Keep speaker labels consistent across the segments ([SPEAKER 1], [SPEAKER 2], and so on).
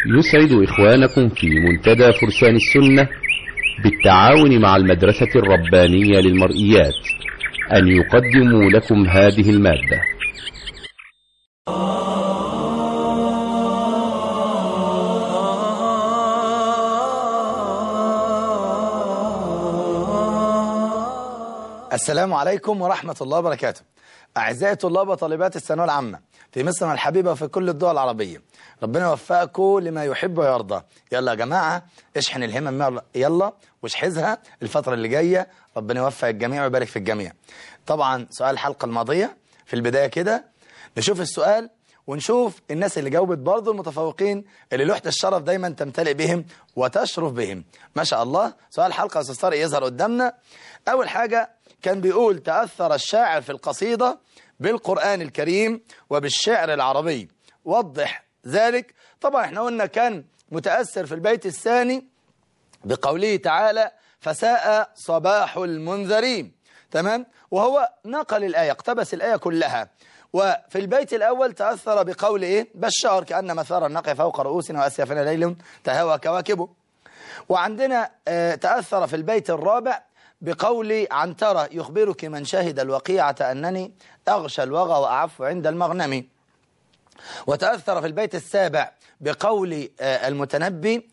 [SPEAKER 1] يسعد إخوانكم في منتدى فرسان السنة بالتعاون مع المدرسة الربانية للمرئيات أن يقدموا لكم هذه المادة
[SPEAKER 2] السلام عليكم ورحمة الله وبركاته أعزائي طلاب وطالبات الثانوية العامة في مصر الحبيبة وفي كل الدول العربية ربنا يوفقكم لما يحب ويرضى يلا يا جماعة اشحن الهمم يلا واشحذها الفترة اللي جاية ربنا يوفق الجميع ويبارك في الجميع طبعا سؤال الحلقة الماضية في البداية كده نشوف السؤال ونشوف الناس اللي جاوبت برضه المتفوقين اللي لوحة الشرف دايما تمتلئ بهم وتشرف بهم ما شاء الله سؤال الحلقة أستاذ طارق يظهر قدامنا أول حاجة كان بيقول تأثر الشاعر في القصيدة بالقرآن الكريم وبالشعر العربي وضح ذلك طبعا احنا قلنا كان متأثر في البيت الثاني بقوله تعالى فساء صباح المنذرين تمام وهو نقل الآية اقتبس الآية كلها وفي البيت الأول تأثر بقول إيه بشار كأن مثار النقع فوق رؤوسنا وأسيافنا ليل تهوى كواكبه وعندنا اه تأثر في البيت الرابع بقول عنترة يخبرك من شهد الوقيعة أنني أغشى الوغى وأعف عند المغنم وتأثر في البيت السابع بقول المتنبي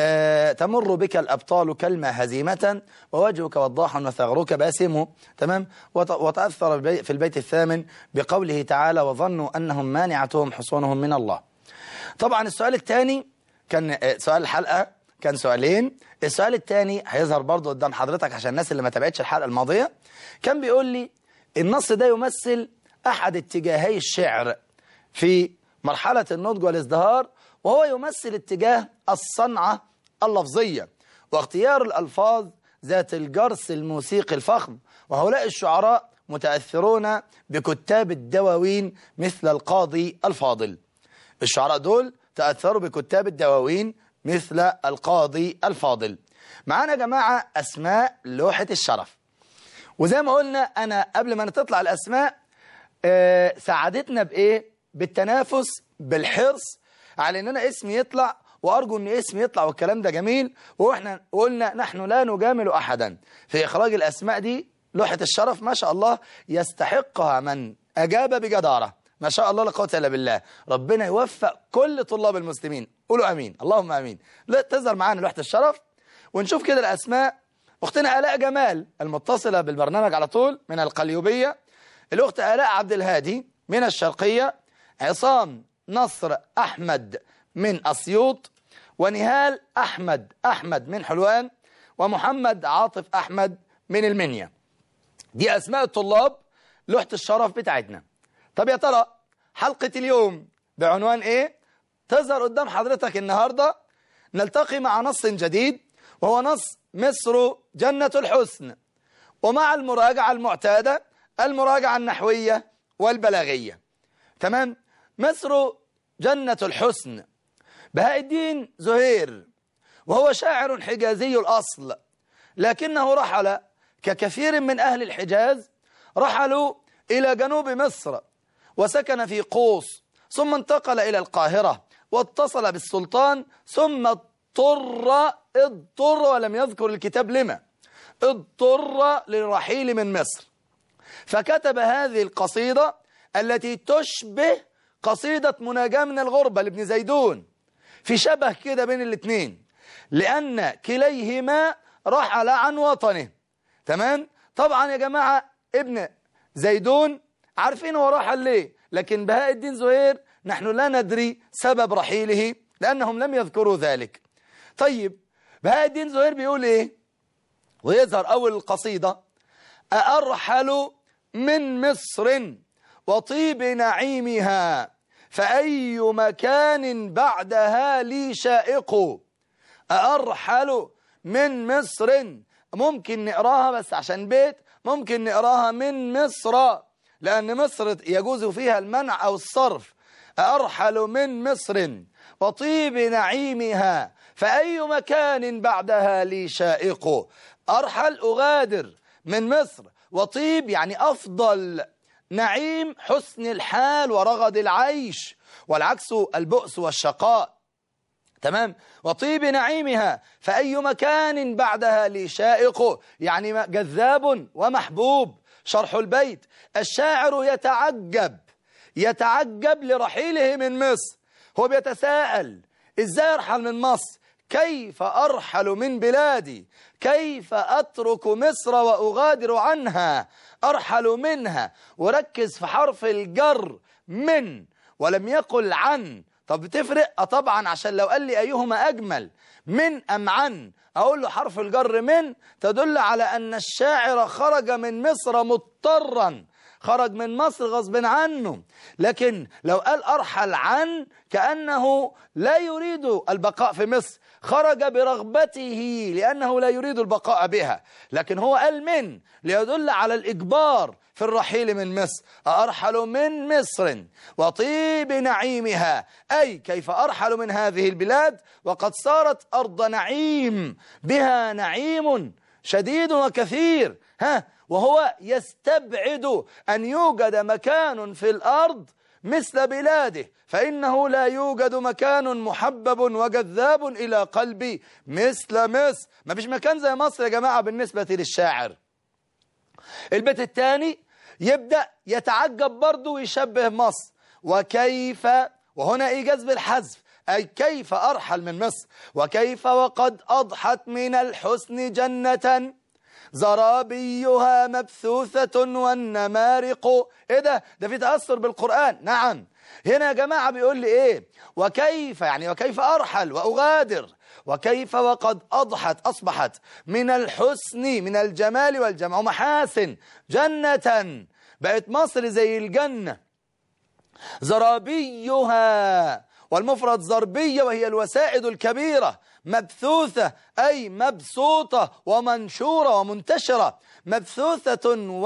[SPEAKER 2] تمر بك الأبطال كلمة هزيمة ووجهك وضاح وثغرك باسم تمام وتأثر في البيت الثامن بقوله تعالى وظنوا أنهم مانعتهم حصونهم من الله طبعا السؤال الثاني كان سؤال الحلقة كان سؤالين السؤال الثاني هيظهر برضو قدام حضرتك عشان الناس اللي ما تابعتش الحلقة الماضية كان بيقول لي النص ده يمثل أحد اتجاهي الشعر في مرحلة النضج والازدهار وهو يمثل اتجاه الصنعة اللفظية واختيار الألفاظ ذات الجرس الموسيقي الفخم وهؤلاء الشعراء متأثرون بكتاب الدواوين مثل القاضي الفاضل الشعراء دول تأثروا بكتاب الدواوين مثل القاضي الفاضل معانا يا جماعة أسماء لوحة الشرف وزي ما قلنا أنا قبل ما تطلع الأسماء أه ساعدتنا بإيه بالتنافس بالحرص على ان انا اسمي يطلع وارجو ان اسمي يطلع والكلام ده جميل واحنا قلنا نحن لا نجامل احدا في اخراج الاسماء دي لوحة الشرف ما شاء الله يستحقها من اجاب بجدارة ما شاء الله لا قوه الا بالله ربنا يوفق كل طلاب المسلمين قولوا امين اللهم امين لا تظهر معانا لوحة الشرف ونشوف كده الاسماء اختنا الاء جمال المتصلة بالبرنامج على طول من القليوبية الاخت الاء عبد الهادي من الشرقية عصام نصر أحمد من أسيوط ونهال أحمد أحمد من حلوان ومحمد عاطف أحمد من المنيا دي أسماء الطلاب لوحة الشرف بتاعتنا طب يا ترى حلقة اليوم بعنوان إيه تظهر قدام حضرتك النهاردة نلتقي مع نص جديد وهو نص مصر جنة الحسن ومع المراجعة المعتادة المراجعة النحوية والبلاغية تمام مصر جنة الحسن بهاء الدين زهير وهو شاعر حجازي الأصل لكنه رحل ككثير من أهل الحجاز رحلوا إلى جنوب مصر وسكن في قوس ثم انتقل إلى القاهرة واتصل بالسلطان ثم اضطر اضطر ولم يذكر الكتاب لما اضطر للرحيل من مصر فكتب هذه القصيدة التي تشبه قصيدة مناجاة من الغربة لابن زيدون في شبه كده بين الاثنين لأن كليهما رحل عن وطنه تمام طبعا يا جماعة ابن زيدون عارفين هو رحل ليه لكن بهاء الدين زهير نحن لا ندري سبب رحيله لأنهم لم يذكروا ذلك طيب بهاء الدين زهير بيقول ايه ويظهر أول القصيدة أأرحل من مصر وطيب نعيمها فأي مكان بعدها لي شائق أرحل من مصر ممكن نقراها بس عشان بيت ممكن نقراها من مصر لأن مصر يجوز فيها المنع أو الصرف أرحل من مصر وطيب نعيمها فأي مكان بعدها لي شائق أرحل أغادر من مصر وطيب يعني أفضل نعيم حسن الحال ورغد العيش والعكس البؤس والشقاء تمام وطيب نعيمها فأي مكان بعدها لي شائق يعني جذاب ومحبوب شرح البيت الشاعر يتعجب يتعجب لرحيله من مصر هو بيتساءل ازاي ارحل من مصر كيف أرحل من بلادي كيف أترك مصر وأغادر عنها أرحل منها وركز في حرف الجر من ولم يقل عن طب بتفرق أه طبعا عشان لو قال لي أيهما أجمل من أم عن أقول له حرف الجر من تدل على أن الشاعر خرج من مصر مضطرا خرج من مصر غصب عنه لكن لو قال أرحل عن كأنه لا يريد البقاء في مصر خرج برغبته لأنه لا يريد البقاء بها لكن هو قال من ليدل على الإجبار في الرحيل من مصر أرحل من مصر وطيب نعيمها أي كيف أرحل من هذه البلاد وقد صارت أرض نعيم بها نعيم شديد وكثير ها وهو يستبعد أن يوجد مكان في الأرض مثل بلاده فإنه لا يوجد مكان محبب وجذاب إلى قلبي مثل مصر ما فيش مكان زي مصر يا جماعة بالنسبة للشاعر البيت الثاني يبدأ يتعجب برضه ويشبه مصر وكيف وهنا إيجاز بالحذف أي كيف أرحل من مصر وكيف وقد أضحت من الحسن جنة زرابيها مبثوثة والنمارق ايه ده ده في تأثر بالقرآن نعم هنا يا جماعة بيقول لي ايه وكيف يعني وكيف أرحل وأغادر وكيف وقد أضحت أصبحت من الحسن من الجمال والجمع محاسن جنة بقت مصر زي الجنة زرابيها والمفرد زربية وهي الوسائد الكبيرة مبثوثة أي مبسوطة ومنشورة ومنتشرة مبثوثة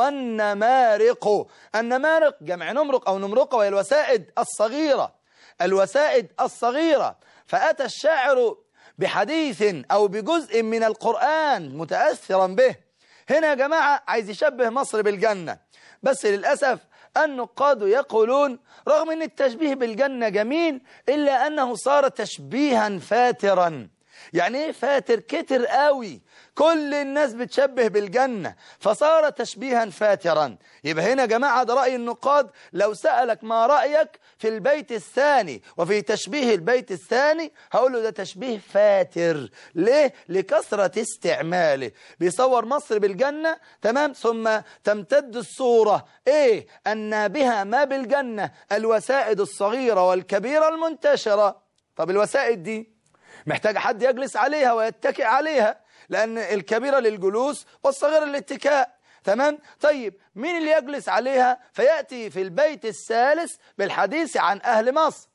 [SPEAKER 2] والنمارق النمارق جمع نمرق أو نمرقة وهي الوسائد الصغيرة الوسائد الصغيرة فأتى الشاعر بحديث أو بجزء من القرآن متأثرا به هنا يا جماعة عايز يشبه مصر بالجنة بس للأسف النقاد يقولون رغم أن التشبيه بالجنة جميل إلا أنه صار تشبيها فاترا يعني ايه فاتر كتر قوي كل الناس بتشبه بالجنة فصار تشبيها فاترا يبقى هنا يا جماعة ده رأي النقاد لو سألك ما رأيك في البيت الثاني وفي تشبيه البيت الثاني هقول له ده تشبيه فاتر ليه؟ لكثرة استعماله بيصور مصر بالجنة تمام ثم تمتد الصورة ايه أن بها ما بالجنة الوسائد الصغيرة والكبيرة المنتشرة طب الوسائد دي محتاج حد يجلس عليها ويتكئ عليها لأن الكبيرة للجلوس والصغيرة للاتكاء تمام طيب مين اللي يجلس عليها فيأتي في البيت الثالث بالحديث عن أهل مصر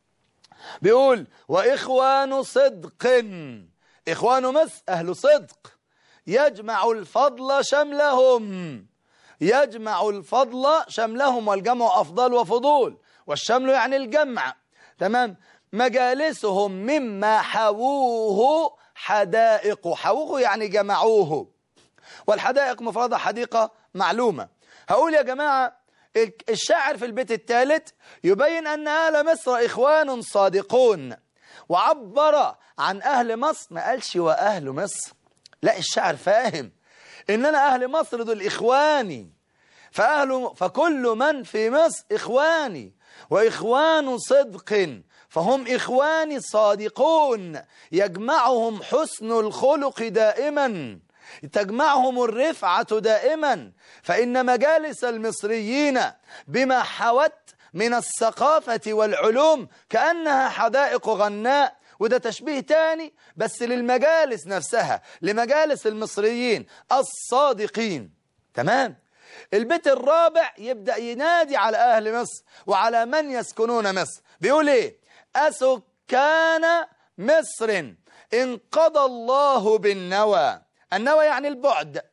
[SPEAKER 2] بيقول وإخوان صدق إخوان مصر أهل صدق يجمع الفضل شملهم يجمع الفضل شملهم والجمع أفضل وفضول والشمل يعني الجمع تمام مجالسهم مما حووه حدائق حووه يعني جمعوه والحدائق مفردة حديقة معلومة هقول يا جماعة الشاعر في البيت الثالث يبين أن أهل مصر إخوان صادقون وعبر عن أهل مصر ما قالش وأهل مصر لا الشاعر فاهم إننا أهل مصر دول إخواني فأهل فكل من في مصر إخواني وإخوان صدق فهم إخواني صادقون يجمعهم حسن الخلق دائما تجمعهم الرفعة دائما فإن مجالس المصريين بما حوت من الثقافة والعلوم كأنها حدائق غناء وده تشبيه تاني بس للمجالس نفسها لمجالس المصريين الصادقين تمام البيت الرابع يبدأ ينادي على أهل مصر وعلى من يسكنون مصر بيقول إيه أسكان مصر انقضى الله بالنوى النوى يعني البعد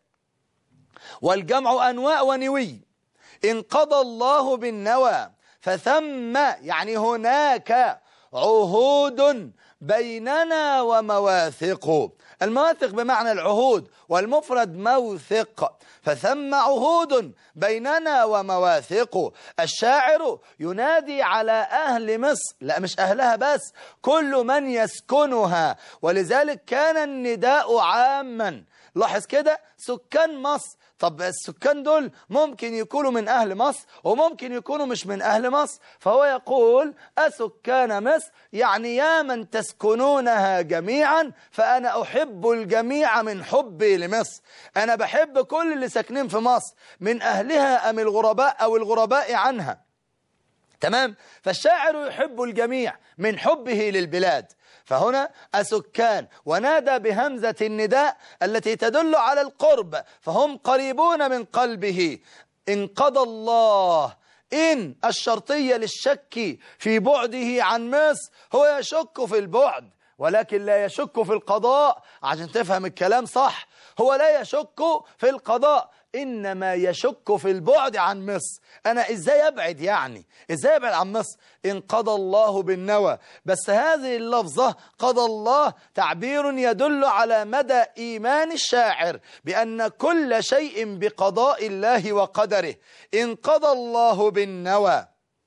[SPEAKER 2] والجمع أنواء ونوي انقضى الله بالنوى فثم يعني هناك عهود بيننا ومواثق المواثق بمعنى العهود والمفرد موثق فثم عهود بيننا ومواثق الشاعر ينادي على أهل مصر لا مش أهلها بس كل من يسكنها ولذلك كان النداء عاما لاحظ كده سكان مصر طب السكان دول ممكن يكونوا من أهل مصر وممكن يكونوا مش من أهل مصر فهو يقول أسكان مصر يعني يا من تسكنونها جميعا فأنا أحب الجميع من حبي لمصر أنا بحب كل اللي ساكنين في مصر من أهلها أم الغرباء أو الغرباء عنها تمام فالشاعر يحب الجميع من حبه للبلاد فهنا أسكان ونادى بهمزة النداء التي تدل على القرب فهم قريبون من قلبه إن قضى الله إن الشرطية للشك في بعده عن مصر هو يشك في البعد ولكن لا يشك في القضاء عشان تفهم الكلام صح هو لا يشك في القضاء إنما يشك في البعد عن مصر أنا إزاي أبعد يعني إزاي أبعد عن مصر إن قضى الله بالنوى بس هذه اللفظة قضى الله تعبير يدل على مدى إيمان الشاعر بأن كل شيء بقضاء الله وقدره إن قضى الله بالنوى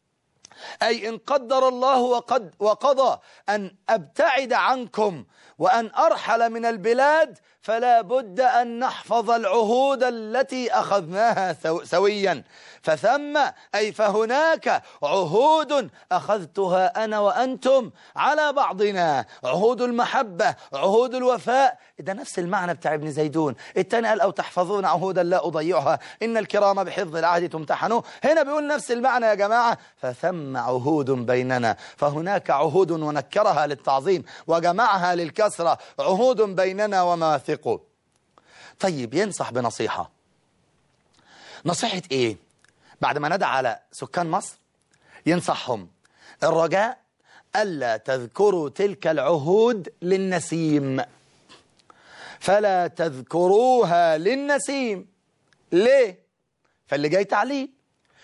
[SPEAKER 2] أي إن قدر الله وقد وقضى أن أبتعد عنكم وأن أرحل من البلاد فلا بد أن نحفظ العهود التي أخذناها سويا فثم أي فهناك عهود أخذتها أنا وأنتم على بعضنا عهود المحبة عهود الوفاء ده نفس المعنى بتاع ابن زيدون التاني قال أو تحفظون عهودا لا أضيعها إن الكرام بحفظ العهد تمتحنوا هنا بيقول نفس المعنى يا جماعة فثم عهود بيننا فهناك عهود ونكرها للتعظيم وجمعها للكسرة عهود بيننا ومواثق طيب ينصح بنصيحة نصيحة ايه بعد ما ندى على سكان مصر ينصحهم الرجاء ألا تذكروا تلك العهود للنسيم فلا تذكروها للنسيم ليه فاللي جاي تعليل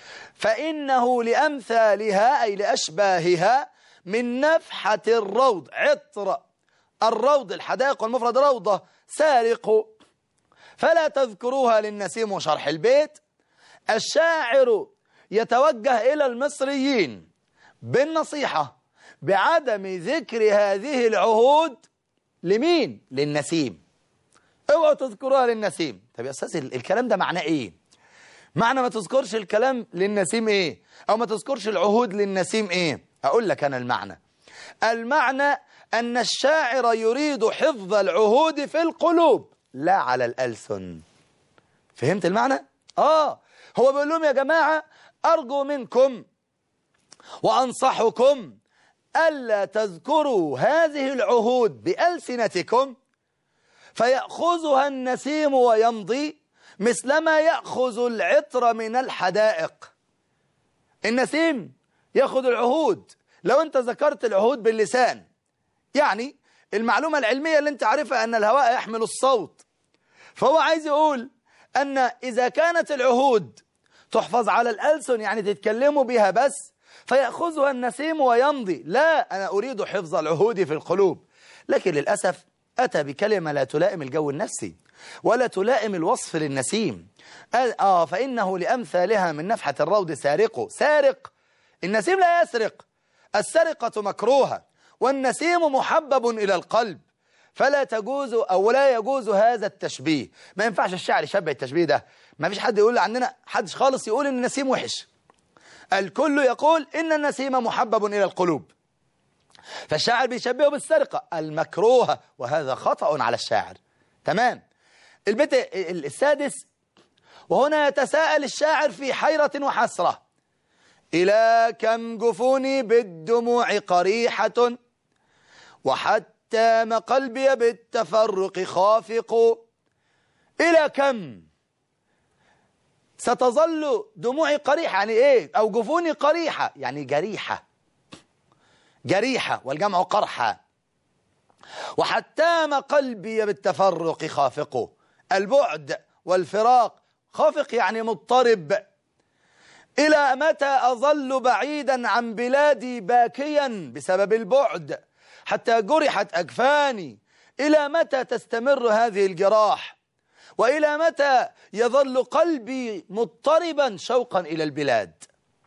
[SPEAKER 2] فإنه لأمثالها أي لأشباهها من نفحة الروض عطر الروض الحدائق والمفرد روضة سارق فلا تذكروها للنسيم وشرح البيت الشاعر يتوجه إلى المصريين بالنصيحة بعدم ذكر هذه العهود لمين؟ للنسيم اوعوا تذكروها للنسيم طب يا أستاذ الكلام ده معناه إيه؟ معنى ما تذكرش الكلام للنسيم إيه؟ أو ما تذكرش العهود للنسيم إيه؟ أقول لك أنا المعنى المعنى أن الشاعر يريد حفظ العهود في القلوب لا على الألسن فهمت المعنى؟ آه هو بيقول لهم يا جماعة أرجو منكم وأنصحكم ألا تذكروا هذه العهود بألسنتكم فيأخذها النسيم ويمضي مثلما يأخذ العطر من الحدائق النسيم يأخذ العهود لو أنت ذكرت العهود باللسان يعني المعلومة العلمية اللي أنت عارفها أن الهواء يحمل الصوت فهو عايز يقول أن إذا كانت العهود تحفظ على الألسن يعني تتكلموا بها بس فيأخذها النسيم ويمضي لا أنا أريد حفظ العهود في القلوب لكن للأسف أتى بكلمة لا تلائم الجو النفسي ولا تلائم الوصف للنسيم قال آه فإنه لأمثالها من نفحة الروض سارق سارق النسيم لا يسرق السرقة مكروهة والنسيم محبب إلى القلب فلا تجوز أو لا يجوز هذا التشبيه ما ينفعش الشعر يشبه التشبيه ده ما فيش حد يقول عننا حدش خالص يقول إن النسيم وحش الكل يقول إن النسيم محبب إلى القلوب فالشاعر بيشبهه بالسرقة المكروهة وهذا خطأ على الشاعر تمام البيت السادس وهنا يتساءل الشاعر في حيرة وحسرة إلى كم جفوني بالدموع قريحة وحتى ما قلبي بالتفرق خافق إلى كم ستظل دموعي قريحة يعني إيه أو جفوني قريحة يعني جريحة جريحة والجمع قرحة وحتى ما قلبي بالتفرق خافق البعد والفراق خافق يعني مضطرب إلى متى أظل بعيدا عن بلادي باكيا بسبب البعد حتى جرحت أكفاني إلى متى تستمر هذه الجراح وإلى متى يظل قلبي مضطربا شوقا إلى البلاد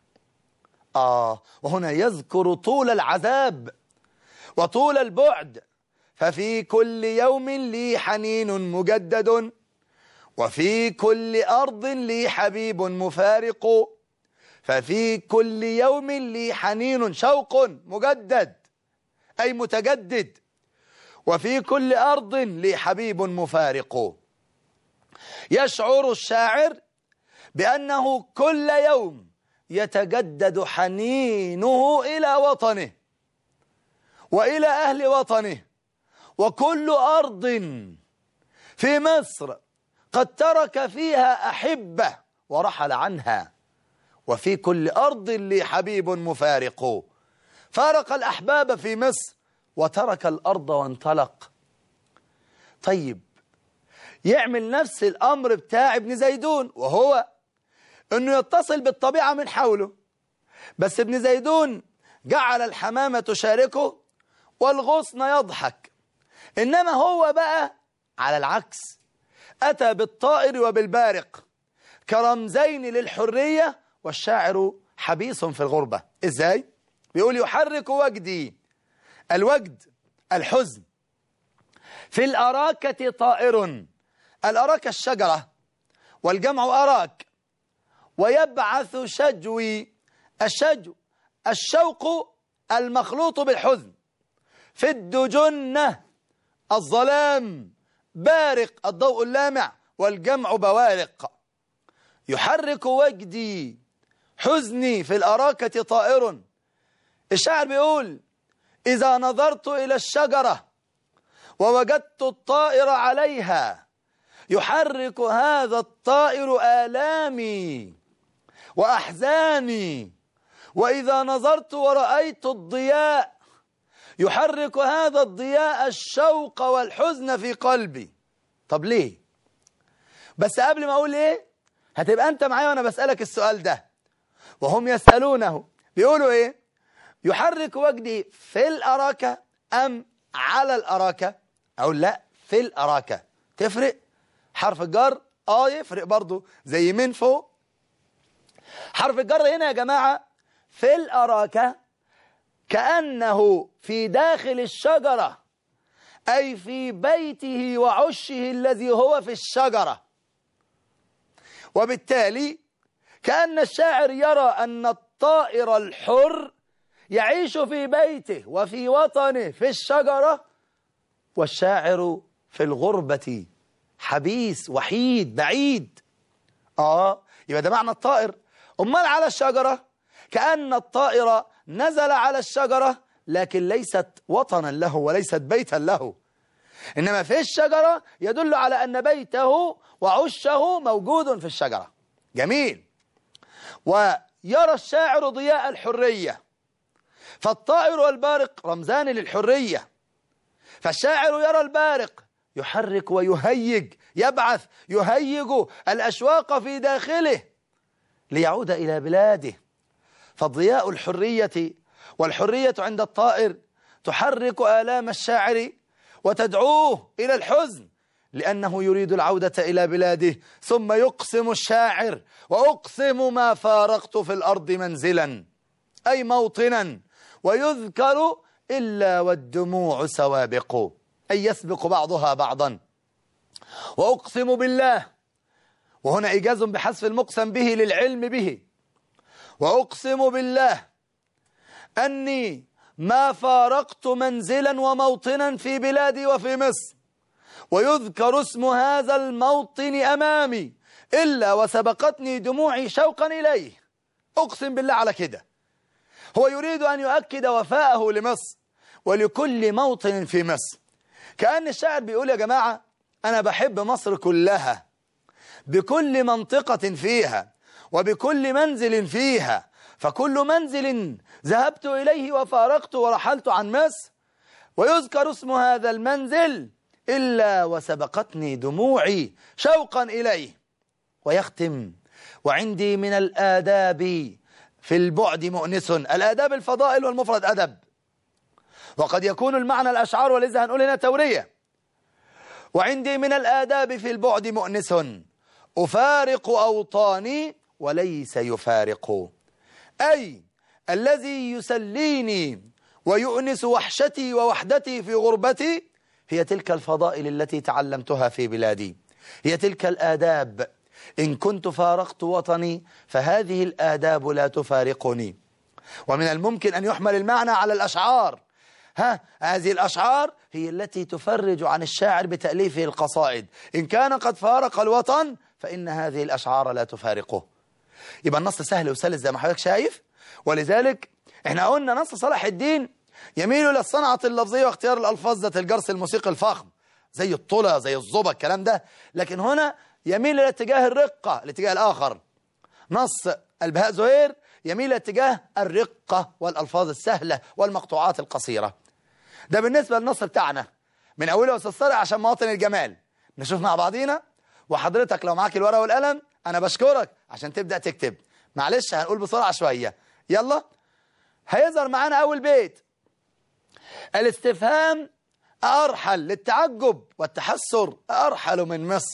[SPEAKER 2] آه وهنا يذكر طول العذاب وطول البعد ففي كل يوم لي حنين مجدد وفي كل أرض لي حبيب مفارق ففي كل يوم لي حنين شوق مجدد أي متجدد وفي كل أرض لي حبيب مفارق يشعر الشاعر بأنه كل يوم يتجدد حنينه إلى وطنه وإلى أهل وطنه وكل أرض في مصر قد ترك فيها أحبة ورحل عنها وفي كل أرض لي حبيب مفارق فارق الأحباب في مصر وترك الأرض وانطلق طيب يعمل نفس الأمر بتاع ابن زيدون وهو أنه يتصل بالطبيعة من حوله بس ابن زيدون جعل الحمامة تشاركه والغصن يضحك إنما هو بقى على العكس أتى بالطائر وبالبارق كرمزين للحرية والشاعر حبيس في الغربة إزاي؟ بيقول يحرك وجدي الوجد الحزن في الأراكة طائر الأراك الشجرة والجمع أراك ويبعث شجوي الشجو الشوق المخلوط بالحزن في الدجنة الظلام بارق الضوء اللامع والجمع بوارق يحرك وجدي حزني في الأراكة طائر الشاعر بيقول إذا نظرت إلى الشجرة ووجدت الطائر عليها يحرك هذا الطائر آلامي وأحزاني وإذا نظرت ورأيت الضياء يحرك هذا الضياء الشوق والحزن في قلبي طب ليه بس قبل ما أقول إيه هتبقى أنت معايا وأنا بسألك السؤال ده وهم يسألونه بيقولوا إيه يحرك وجدي في الأراكة أم على الأراكة أقول لا في الأراكة تفرق حرف الجر اه يفرق برضو زي من فوق حرف الجر هنا يا جماعة في الأراكة كأنه في داخل الشجرة أي في بيته وعشه الذي هو في الشجرة وبالتالي كأن الشاعر يرى أن الطائر الحر يعيش في بيته وفي وطنه في الشجرة والشاعر في الغربة حبيس وحيد بعيد آه يبقى ده معنى الطائر أمال على الشجرة كأن الطائر نزل على الشجرة لكن ليست وطنا له وليست بيتا له إنما في الشجرة يدل على أن بيته وعشه موجود في الشجرة جميل ويرى الشاعر ضياء الحرية فالطائر والبارق رمزان للحرية فالشاعر يرى البارق يحرك ويهيج يبعث يهيج الأشواق في داخله ليعود إلى بلاده فضياء الحرية والحرية عند الطائر تحرك آلام الشاعر وتدعوه إلى الحزن لأنه يريد العودة إلى بلاده ثم يقسم الشاعر وأقسم ما فارقت في الأرض منزلا أي موطنا ويذكر إلا والدموع سوابق أي يسبق بعضها بعضا وأقسم بالله وهنا إجاز بحذف المقسم به للعلم به وأقسم بالله أني ما فارقت منزلا وموطنا في بلادي وفي مصر ويذكر اسم هذا الموطن أمامي إلا وسبقتني دموعي شوقا إليه أقسم بالله على كده هو يريد أن يؤكد وفاءه لمصر ولكل موطن في مصر كأن الشاعر بيقول يا جماعة أنا بحب مصر كلها بكل منطقة فيها وبكل منزل فيها فكل منزل ذهبت إليه وفارقت ورحلت عن مصر ويذكر اسم هذا المنزل إلا وسبقتني دموعي شوقا إليه ويختم وعندي من الآداب في البعد مؤنس الآداب الفضائل والمفرد أدب وقد يكون المعنى الأشعار ولذا هنقول هنا تورية وعندي من الآداب في البعد مؤنس أفارق أوطاني وليس يفارق أي الذي يسليني ويؤنس وحشتي ووحدتي في غربتي هي تلك الفضائل التي تعلمتها في بلادي هي تلك الآداب إن كنت فارقت وطني فهذه الآداب لا تفارقني ومن الممكن أن يحمل المعنى على الأشعار ها هذه الأشعار هي التي تفرج عن الشاعر بتأليفه القصائد إن كان قد فارق الوطن فإن هذه الأشعار لا تفارقه يبقى النص سهل وسلس زي ما حضرتك شايف ولذلك احنا قلنا نص صلاح الدين يميل إلى الصنعة اللفظية واختيار الألفاظ ذات الجرس الموسيقي الفخم زي الطلة زي الزبا الكلام ده لكن هنا يميل إلى اتجاه الرقة الاتجاه الآخر نص البهاء زهير يميل إلى اتجاه الرقة والألفاظ السهلة والمقطوعات القصيرة ده بالنسبة للنص بتاعنا من أوله وسطره عشان مواطن الجمال نشوف مع بعضينا وحضرتك لو معاك الورقة والقلم أنا بشكرك عشان تبدأ تكتب معلش هنقول بسرعة شوية يلا هيظهر معانا أول بيت الاستفهام أرحل للتعجب والتحسر أرحل من مصر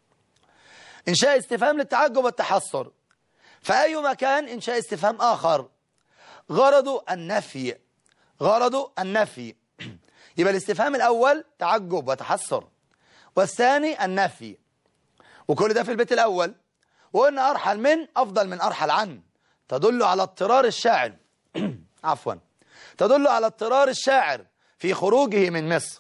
[SPEAKER 2] إنشاء استفهام للتعجب والتحسر فأي مكان إنشاء استفهام آخر غرضه النفي غرضه النفي يبقى الاستفهام الأول تعجب وتحسر والثاني النفي وكل ده في البيت الأول وقلنا أرحل من أفضل من أرحل عن تدل على اضطرار الشاعر عفوا تدل على اضطرار الشاعر في خروجه من مصر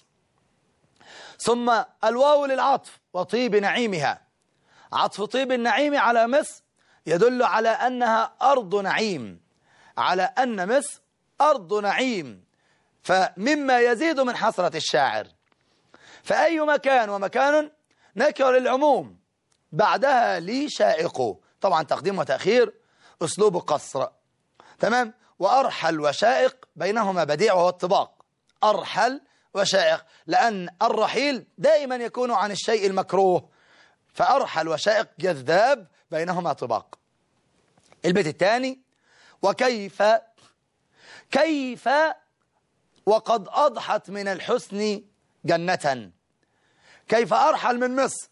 [SPEAKER 2] ثم الواو للعطف وطيب نعيمها عطف طيب النعيم على مصر يدل على أنها أرض نعيم على أن مصر أرض نعيم فمما يزيد من حسرة الشاعر فأي مكان ومكان نكر للعموم بعدها لي شائق طبعا تقديم وتأخير أسلوب قصر تمام وأرحل وشائق بينهما بديع وهو الطباق أرحل وشائق لأن الرحيل دائما يكون عن الشيء المكروه فأرحل وشائق جذاب بينهما طباق البيت الثاني وكيف كيف وقد أضحت من الحسن جنة كيف أرحل من مصر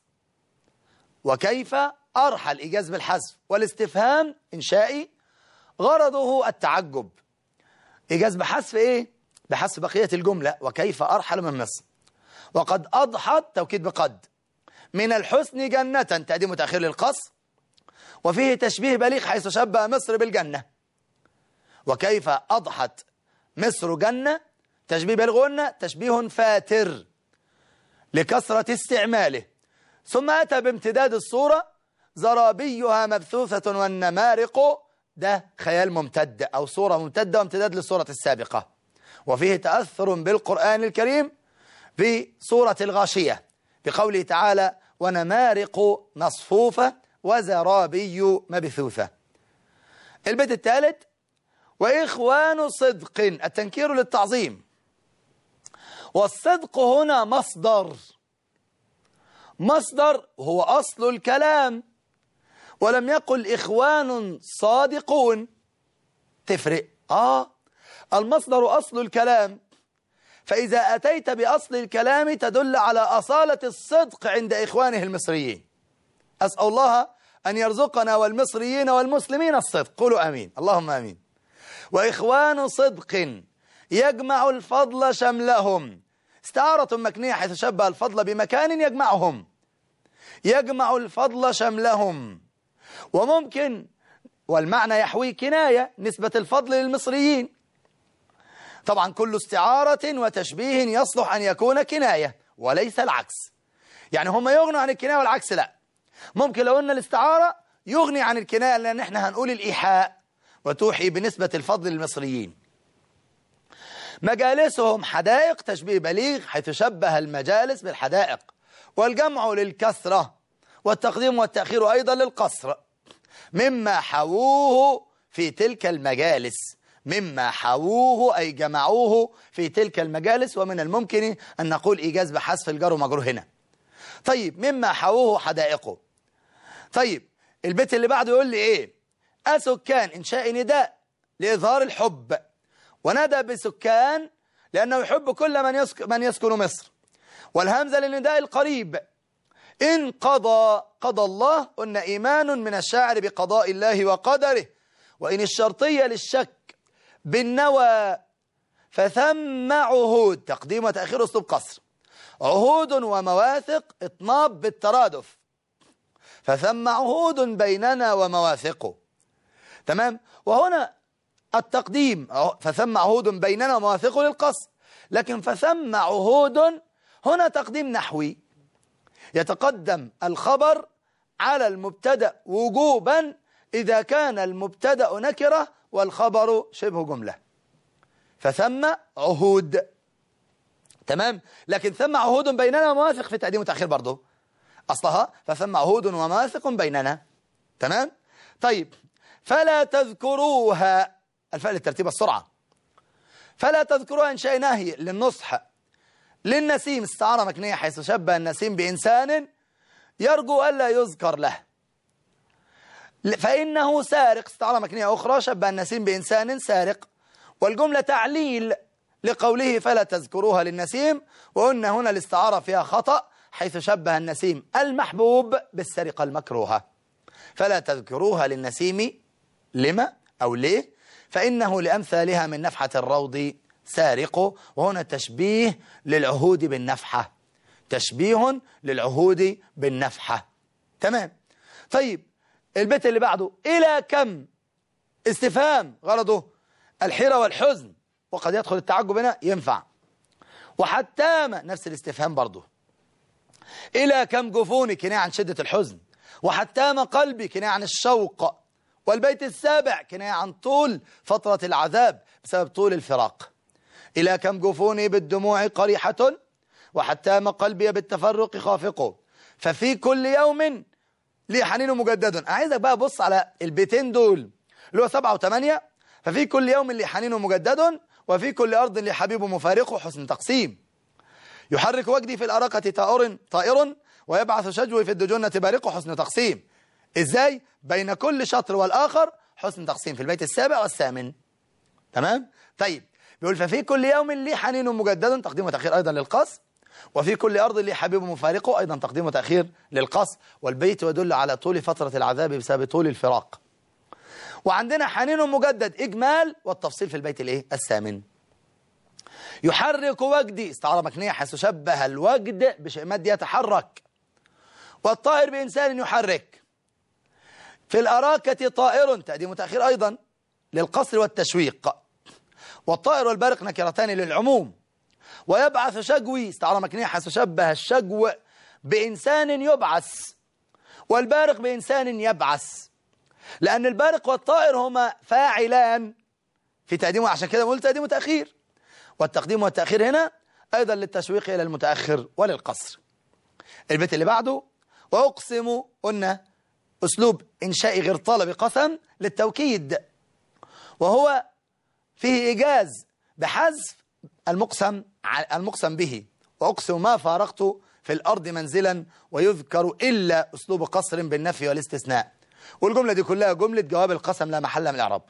[SPEAKER 2] وكيف أرحل إيجاز بالحذف والاستفهام إنشائي غرضه التعجب إيجاز بحذف إيه؟ بحذف بقية الجملة وكيف أرحل من مصر وقد أضحت توكيد بقد من الحسن جنة تقديم تأخير للقص وفيه تشبيه بليغ حيث شبه مصر بالجنة وكيف أضحت مصر جنة تشبيه بلغ تشبيه فاتر لكثرة استعماله ثم أتى بامتداد الصورة زرابيها مبثوثة والنمارق ده خيال ممتد أو صورة ممتدة وامتداد للصورة السابقة وفيه تأثر بالقرآن الكريم في صورة الغاشية بقوله تعالى ونمارق مصفوفة وزرابي مبثوثة البيت الثالث وإخوان صدق التنكير للتعظيم والصدق هنا مصدر مصدر هو أصل الكلام ولم يقل إخوان صادقون تفرق آه المصدر أصل الكلام فإذا أتيت بأصل الكلام تدل على أصالة الصدق عند إخوانه المصريين أسأل الله أن يرزقنا والمصريين والمسلمين الصدق قولوا أمين اللهم أمين وإخوان صدق يجمع الفضل شملهم استعارة مكنية حيث شبه الفضل بمكان يجمعهم يجمع الفضل شملهم وممكن والمعنى يحوي كناية نسبة الفضل للمصريين طبعا كل استعارة وتشبيه يصلح أن يكون كناية وليس العكس يعني هم يغنوا عن الكناية والعكس لا ممكن لو أن الاستعارة يغني عن الكناية لأن احنا هنقول الإيحاء وتوحي بنسبة الفضل للمصريين مجالسهم حدائق تشبيه بليغ حيث شبه المجالس بالحدائق والجمع للكثرة والتقديم والتأخير أيضا للقصر مما حووه في تلك المجالس مما حووه أي جمعوه في تلك المجالس ومن الممكن أن نقول إيجاز بحذف الجر ومجرور هنا طيب مما حووه حدائقه طيب البيت اللي بعده يقول لي إيه أسكان إنشاء نداء لإظهار الحب ونادى بسكان لأنه يحب كل من, يسك من يسكن مصر والهمزة للنداء القريب إن قضى قضى الله قلنا إيمان من الشاعر بقضاء الله وقدره وإن الشرطية للشك بالنوى فثم عهود تقديم وتأخير أسلوب قصر عهود ومواثق اطناب بالترادف فثم عهود بيننا ومواثقه تمام وهنا التقديم فثم عهود بيننا ومواثقه للقصر لكن فثم عهود هنا تقديم نحوي يتقدم الخبر على المبتدا وجوبا إذا كان المبتدا نكرة والخبر شبه جملة فثم عهود تمام لكن ثم عهود بيننا ومواثق في تقديم وتأخير برضه أصلها فثم عهود ومواثق بيننا تمام طيب فلا تذكروها الفعل الترتيب السرعة فلا تذكروها إن شاء نهي للنصح للنسيم استعارة مكنية حيث شبه النسيم بإنسان يرجو ألا يذكر له فإنه سارق استعارة مكنية أخرى شبه النسيم بإنسان سارق والجملة تعليل لقوله فلا تذكروها للنسيم وقلنا هنا الاستعارة فيها خطأ حيث شبه النسيم المحبوب بالسرقة المكروهة فلا تذكروها للنسيم لما أو ليه فإنه لأمثالها من نفحة الروض سارق وهنا تشبيه للعهود بالنفحة تشبيه للعهود بالنفحة تمام طيب البيت اللي بعده إلى كم استفهام غرضه الحيرة والحزن وقد يدخل التعجب هنا ينفع وحتام نفس الاستفهام برضه إلى كم جفوني كناية عن شدة الحزن وحتام قلبي كناية عن الشوق والبيت السابع كناية عن طول فترة العذاب بسبب طول الفراق إلى كم جفوني بالدموع قريحة وحتام قلبي بالتفرق خافق ففي كل يوم لي حنين مجدد عايزك بقى بص على البيتين دول اللي هو سبعة وثمانية ففي كل يوم لي حنين مجدد وفي كل أرض لي حبيب مفارق حسن تقسيم يحرك وجدي في الأرقة طائر طائر ويبعث شجوي في الدجنة بارق حسن تقسيم إزاي بين كل شطر والآخر حسن تقسيم في البيت السابع والثامن تمام طيب بيقول ففي كل يوم لي حنين مجدد تقديم وتأخير أيضا للقص وفي كل أرض لي حبيب مفارقه أيضا تقديم وتأخير للقص والبيت يدل على طول فترة العذاب بسبب طول الفراق وعندنا حنين مجدد إجمال والتفصيل في البيت الإيه الثامن يحرك وجدي استعارة مكنية حيث شبه الوجد بشيء مادي يتحرك والطائر بإنسان يحرك في الأراكة طائر تقديم وتأخير أيضا للقصر والتشويق والطائر والبارق نكرتان للعموم ويبعث شجوي استعارة مكنية حيث شبه الشجو بإنسان يبعث والبارق بإنسان يبعث لأن البارق والطائر هما فاعلان في تقديم عشان كده قلت تقديم وتأخير والتقديم والتأخير هنا أيضا للتشويق إلى المتأخر وللقصر البيت اللي بعده وأقسم قلنا أسلوب إنشاء غير طلب قسم للتوكيد وهو فيه إيجاز بحذف المقسم المقسم به وأقسم ما فارقت في الأرض منزلا ويذكر إلا أسلوب قصر بالنفي والاستثناء والجملة دي كلها جملة جواب القسم لا محل من الإعراب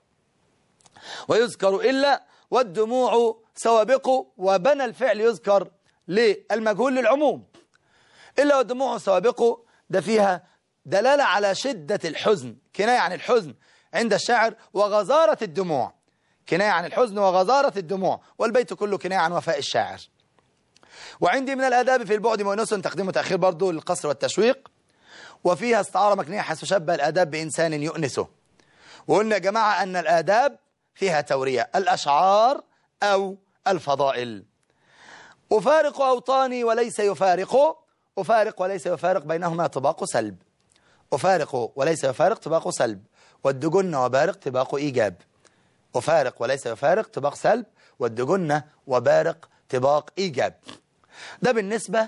[SPEAKER 2] ويذكر إلا والدموع سوابق وبنى الفعل يذكر للمجهول للعموم إلا والدموع سوابق ده فيها دلالة على شدة الحزن كناية عن الحزن عند الشاعر وغزارة الدموع كناية عن الحزن وغزارة الدموع والبيت كله كناية عن وفاء الشاعر وعندي من الآداب في البعد مؤنس تقديم وتأخير برضه للقصر والتشويق وفيها استعارة مكنية حيث شبه الآداب بإنسان يؤنسه وقلنا يا جماعة أن الآداب فيها تورية الأشعار أو الفضائل أفارق أوطاني وليس يفارق أفارق وليس يفارق بينهما طباق سلب أفارق وليس يفارق طباق سلب والدجن وبارق طباق إيجاب أفارق وليس يفارق طباق سلب والدجن وبارق طباق إيجاب ده بالنسبة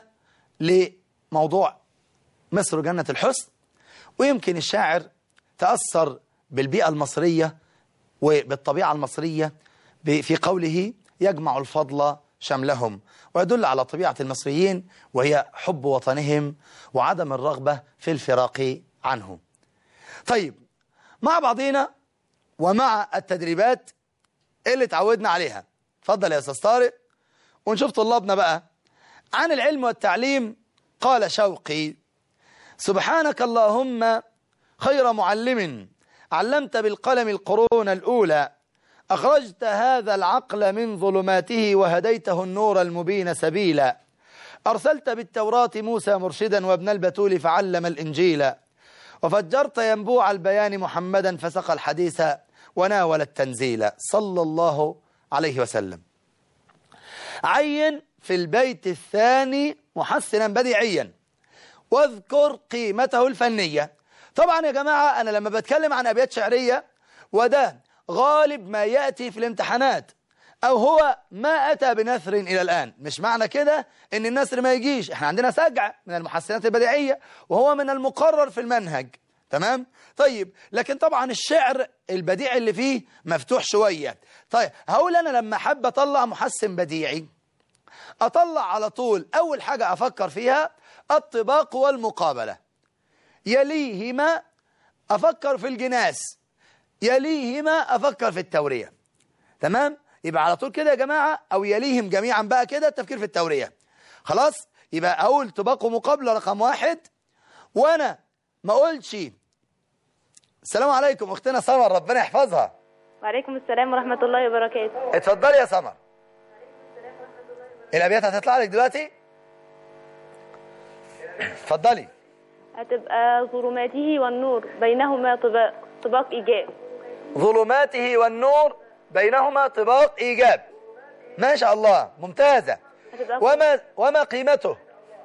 [SPEAKER 2] لموضوع مصر جنة الحسن ويمكن الشاعر تأثر بالبيئة المصرية وبالطبيعة المصرية في قوله يجمع الفضل شملهم ويدل على طبيعة المصريين وهي حب وطنهم وعدم الرغبة في الفراق عنه طيب مع بعضنا ومع التدريبات اللي تعودنا عليها اتفضل يا أستاذ طارق ونشوف طلابنا بقى عن العلم والتعليم قال شوقي سبحانك اللهم خير معلم علمت بالقلم القرون الأولى أخرجت هذا العقل من ظلماته وهديته النور المبين سبيلا أرسلت بالتوراة موسى مرشدا وابن البتول فعلم الإنجيل وفجرت ينبوع البيان محمدا فسقى الحديث وناول التنزيل صلى الله عليه وسلم عين في البيت الثاني محسنا بديعيا واذكر قيمته الفنية طبعا يا جماعة أنا لما بتكلم عن أبيات شعرية وده غالب ما يأتي في الامتحانات أو هو ما أتى بنثر إلى الآن مش معنى كده إن النثر ما يجيش إحنا عندنا سجع من المحسنات البديعية وهو من المقرر في المنهج تمام طيب لكن طبعا الشعر البديع اللي فيه مفتوح شوية طيب هقول أنا لما حب أطلع محسن بديعي أطلع على طول أول حاجة أفكر فيها الطباق والمقابلة يليهما أفكر في الجناس يليهما أفكر في التورية تمام يبقى على طول كده يا جماعة أو يليهم جميعا بقى كده التفكير في التورية خلاص يبقى أقول طباق ومقابلة رقم واحد وأنا ما أقولش السلام عليكم أختنا سمر ربنا يحفظها
[SPEAKER 3] وعليكم السلام ورحمة الله وبركاته
[SPEAKER 2] اتفضلي يا سمر الأبيات هتطلع لك دلوقتي اتفضلي
[SPEAKER 3] هتبقى ظلماته والنور بينهما طباق طباق إيجاب
[SPEAKER 2] ظلماته والنور بينهما طباق إيجاب ما شاء الله ممتازة
[SPEAKER 3] هتبقى
[SPEAKER 2] وما, وما قيمته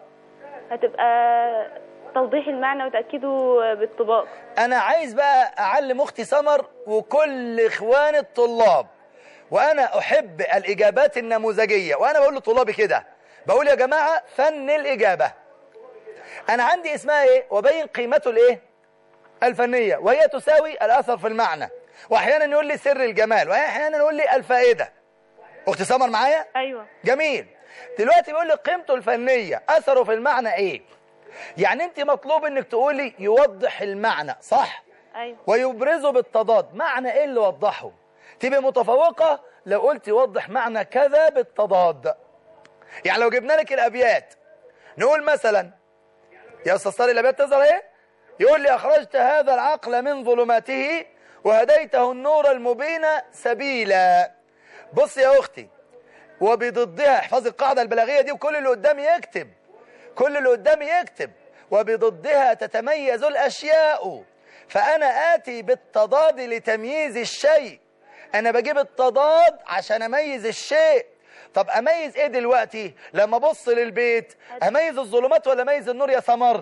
[SPEAKER 3] هتبقى توضيح المعنى وتأكيده بالطباق
[SPEAKER 2] أنا عايز بقى أعلم أختي سمر وكل إخوان الطلاب وأنا أحب الإجابات النموذجية وأنا بقول لطلابي كده بقول يا جماعة فن الإجابة أنا عندي اسمها إيه وبين قيمته الإيه الفنية وهي تساوي الأثر في المعنى وأحيانا يقول لي سر الجمال وأحيانا يقول لي الفائدة أختي سمر معايا
[SPEAKER 3] أيوة
[SPEAKER 2] جميل دلوقتي بيقول لي قيمته الفنية أثره في المعنى إيه يعني أنت مطلوب إنك تقولي يوضح المعنى صح
[SPEAKER 3] أيوة
[SPEAKER 2] ويبرزه بالتضاد معنى ايه اللي وضحه تبقى متفوقة لو قلت يوضح معنى كذا بالتضاد يعني لو جبنا لك الابيات نقول مثلا يا استاذ طارق الابيات تظهر ايه يقول لي اخرجت هذا العقل من ظلماته وهديته النور المبين سبيلا بص يا اختي وبضدها احفظي القاعدة البلاغية دي وكل اللي قدامي يكتب كل اللي قدامي يكتب وبضدها تتميز الأشياء فأنا آتي بالتضاد لتمييز الشيء أنا بجيب التضاد عشان أميز الشيء طب أميز إيه دلوقتي لما أبص للبيت أميز الظلمات ولا أميز النور يا سمر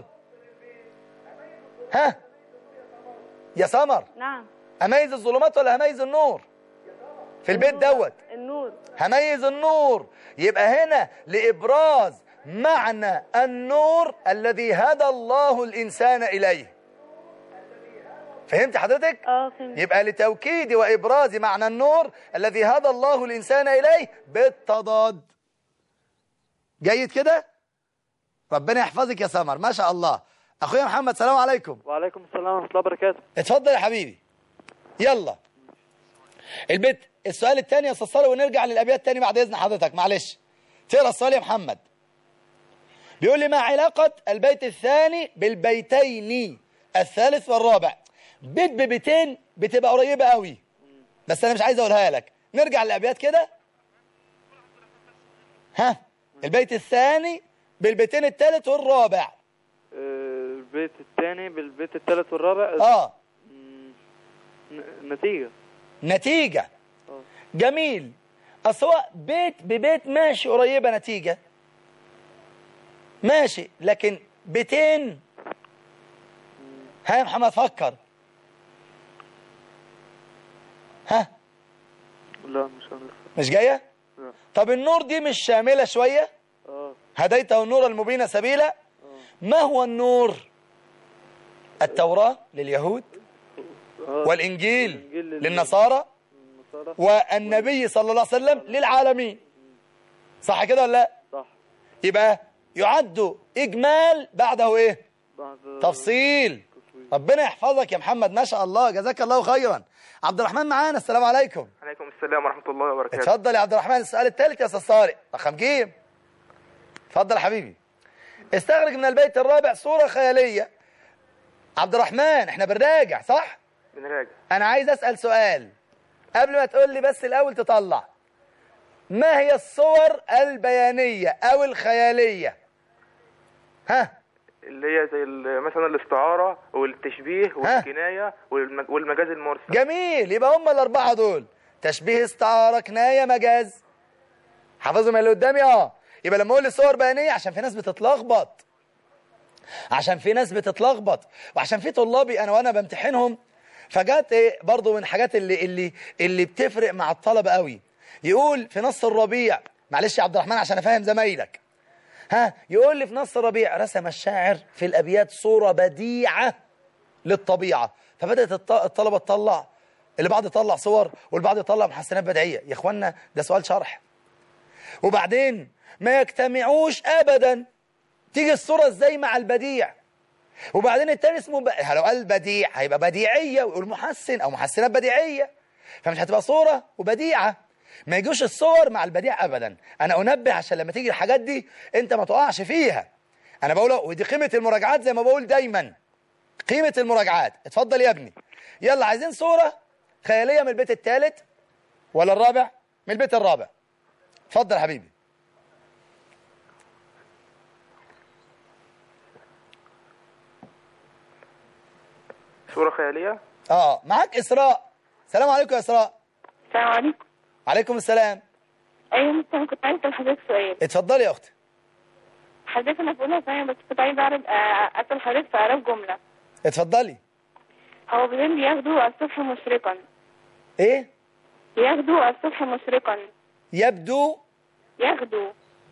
[SPEAKER 2] ها يا سمر
[SPEAKER 3] نعم
[SPEAKER 2] أميز الظلمات ولا أميز النور في البيت دوت
[SPEAKER 3] النور
[SPEAKER 2] هميز النور يبقى هنا لإبراز معنى النور الذي هدى الله الإنسان إليه فهمت حضرتك؟
[SPEAKER 3] اه فهمت
[SPEAKER 2] يبقى لتوكيد وإبراز معنى النور الذي هدى الله الإنسان إليه بالتضاد جيد كده؟ ربنا يحفظك يا سمر ما شاء الله أخويا محمد سلام عليكم
[SPEAKER 4] وعليكم السلام ورحمة الله وبركاته
[SPEAKER 2] اتفضل يا حبيبي يلا البيت السؤال الثاني يا استاذ صالح ونرجع للابيات تاني بعد اذن حضرتك معلش تقرا السؤال يا محمد بيقول لي ما علاقة البيت الثاني بالبيتين الثالث والرابع بيت ببيتين بتبقى قريبة قوي بس انا مش عايز اقولها لك نرجع للابيات كده ها البيت الثاني بالبيتين الثالث والرابع
[SPEAKER 4] آه، البيت الثاني بالبيت الثالث والرابع
[SPEAKER 2] اه
[SPEAKER 4] مم، ن- نتيجة
[SPEAKER 2] نتيجة
[SPEAKER 4] آه.
[SPEAKER 2] جميل أصل هو بيت ببيت ماشي قريبة نتيجة ماشي لكن بيتين ها يا محمد فكر ها
[SPEAKER 4] لا مش عارف
[SPEAKER 2] مش جاية
[SPEAKER 4] لا.
[SPEAKER 2] طب النور دي مش شاملة شوية
[SPEAKER 4] اه
[SPEAKER 2] هديته النور المبين سبيلا ما هو النور التوراة لليهود
[SPEAKER 4] آه.
[SPEAKER 2] والإنجيل
[SPEAKER 4] الإنجيل لل-
[SPEAKER 2] للنصارى
[SPEAKER 4] النصارى.
[SPEAKER 2] والنبي صلى الله عليه وسلم للعالمين صح كده ولا لا
[SPEAKER 4] صح
[SPEAKER 2] يبقى يعد إجمال بعده إيه
[SPEAKER 4] بعد
[SPEAKER 2] تفصيل
[SPEAKER 4] تفصيل.
[SPEAKER 2] ربنا يحفظك يا محمد ما شاء الله جزاك الله خيرا عبد الرحمن معانا السلام عليكم
[SPEAKER 5] عليكم السلام ورحمة الله وبركاته
[SPEAKER 2] اتفضل يا عبد الرحمن السؤال الثالث يا استاذ طارق رقم جيم اتفضل يا حبيبي استخرج من البيت الرابع صورة خيالية عبد الرحمن احنا بنراجع صح
[SPEAKER 5] بنراجع
[SPEAKER 2] انا عايز اسأل سؤال قبل ما تقول لي بس الاول تطلع ما هي الصور البيانية او الخيالية ها
[SPEAKER 5] اللي هي زي ال- مثلا الاستعارة والتشبيه والكناية والم- والمجاز المرسل
[SPEAKER 2] جميل يبقى هم الأربعة دول تشبيه استعارة كناية مجاز حافظهم اللي قدامي اه يبقى لما اقول لي صور بيانية عشان في ناس بتتلخبط عشان في ناس بتتلخبط وعشان في طلابي انا وانا بمتحنهم فجات ايه برضه من الحاجات اللي اللي اللي بتفرق مع الطلبه قوي يقول في نص الربيع معلش يا عبد الرحمن عشان افهم زمايلك ها يقول لي في نص الربيع رسم الشاعر في الابيات صوره بديعه للطبيعه فبدات الط- الطلبه تطلع اللي بعض يطلع صور والبعض يطلع محسنات بديعيه يا اخوانا ده سؤال شرح وبعدين ما يجتمعوش ابدا تيجي الصوره ازاي مع البديع وبعدين التاني اسمه ب... لو قال بديع هيبقى بديعيه ويقول محسن او محسنات بديعيه فمش هتبقى صوره وبديعه ما يجوش الصور مع البديع ابدا انا انبه عشان لما تيجي الحاجات دي انت ما تقعش فيها انا بقول ودي قيمه المراجعات زي ما بقول دايما قيمه المراجعات اتفضل يا ابني يلا عايزين صوره خياليه من البيت الثالث ولا الرابع من البيت الرابع اتفضل يا حبيبي
[SPEAKER 5] صورة خيالية
[SPEAKER 2] اه معاك اسراء السلام عليكم يا اسراء
[SPEAKER 3] السلام عليكم
[SPEAKER 2] عليكم السلام
[SPEAKER 3] ايوه مستر كنت عايزه اسال حضرتك سؤال
[SPEAKER 2] اتفضلي يا اختي
[SPEAKER 3] حضرتك انا في اولى ثانيه بس كنت عايزه اعرف آه، اسال حضرتك في اعراب جمله
[SPEAKER 2] اتفضلي
[SPEAKER 3] هو بيقول ياخدوا الصبح مشرقا
[SPEAKER 2] ايه
[SPEAKER 3] ياخدوا الصبح مشرقا
[SPEAKER 2] يبدو
[SPEAKER 3] ياخدوا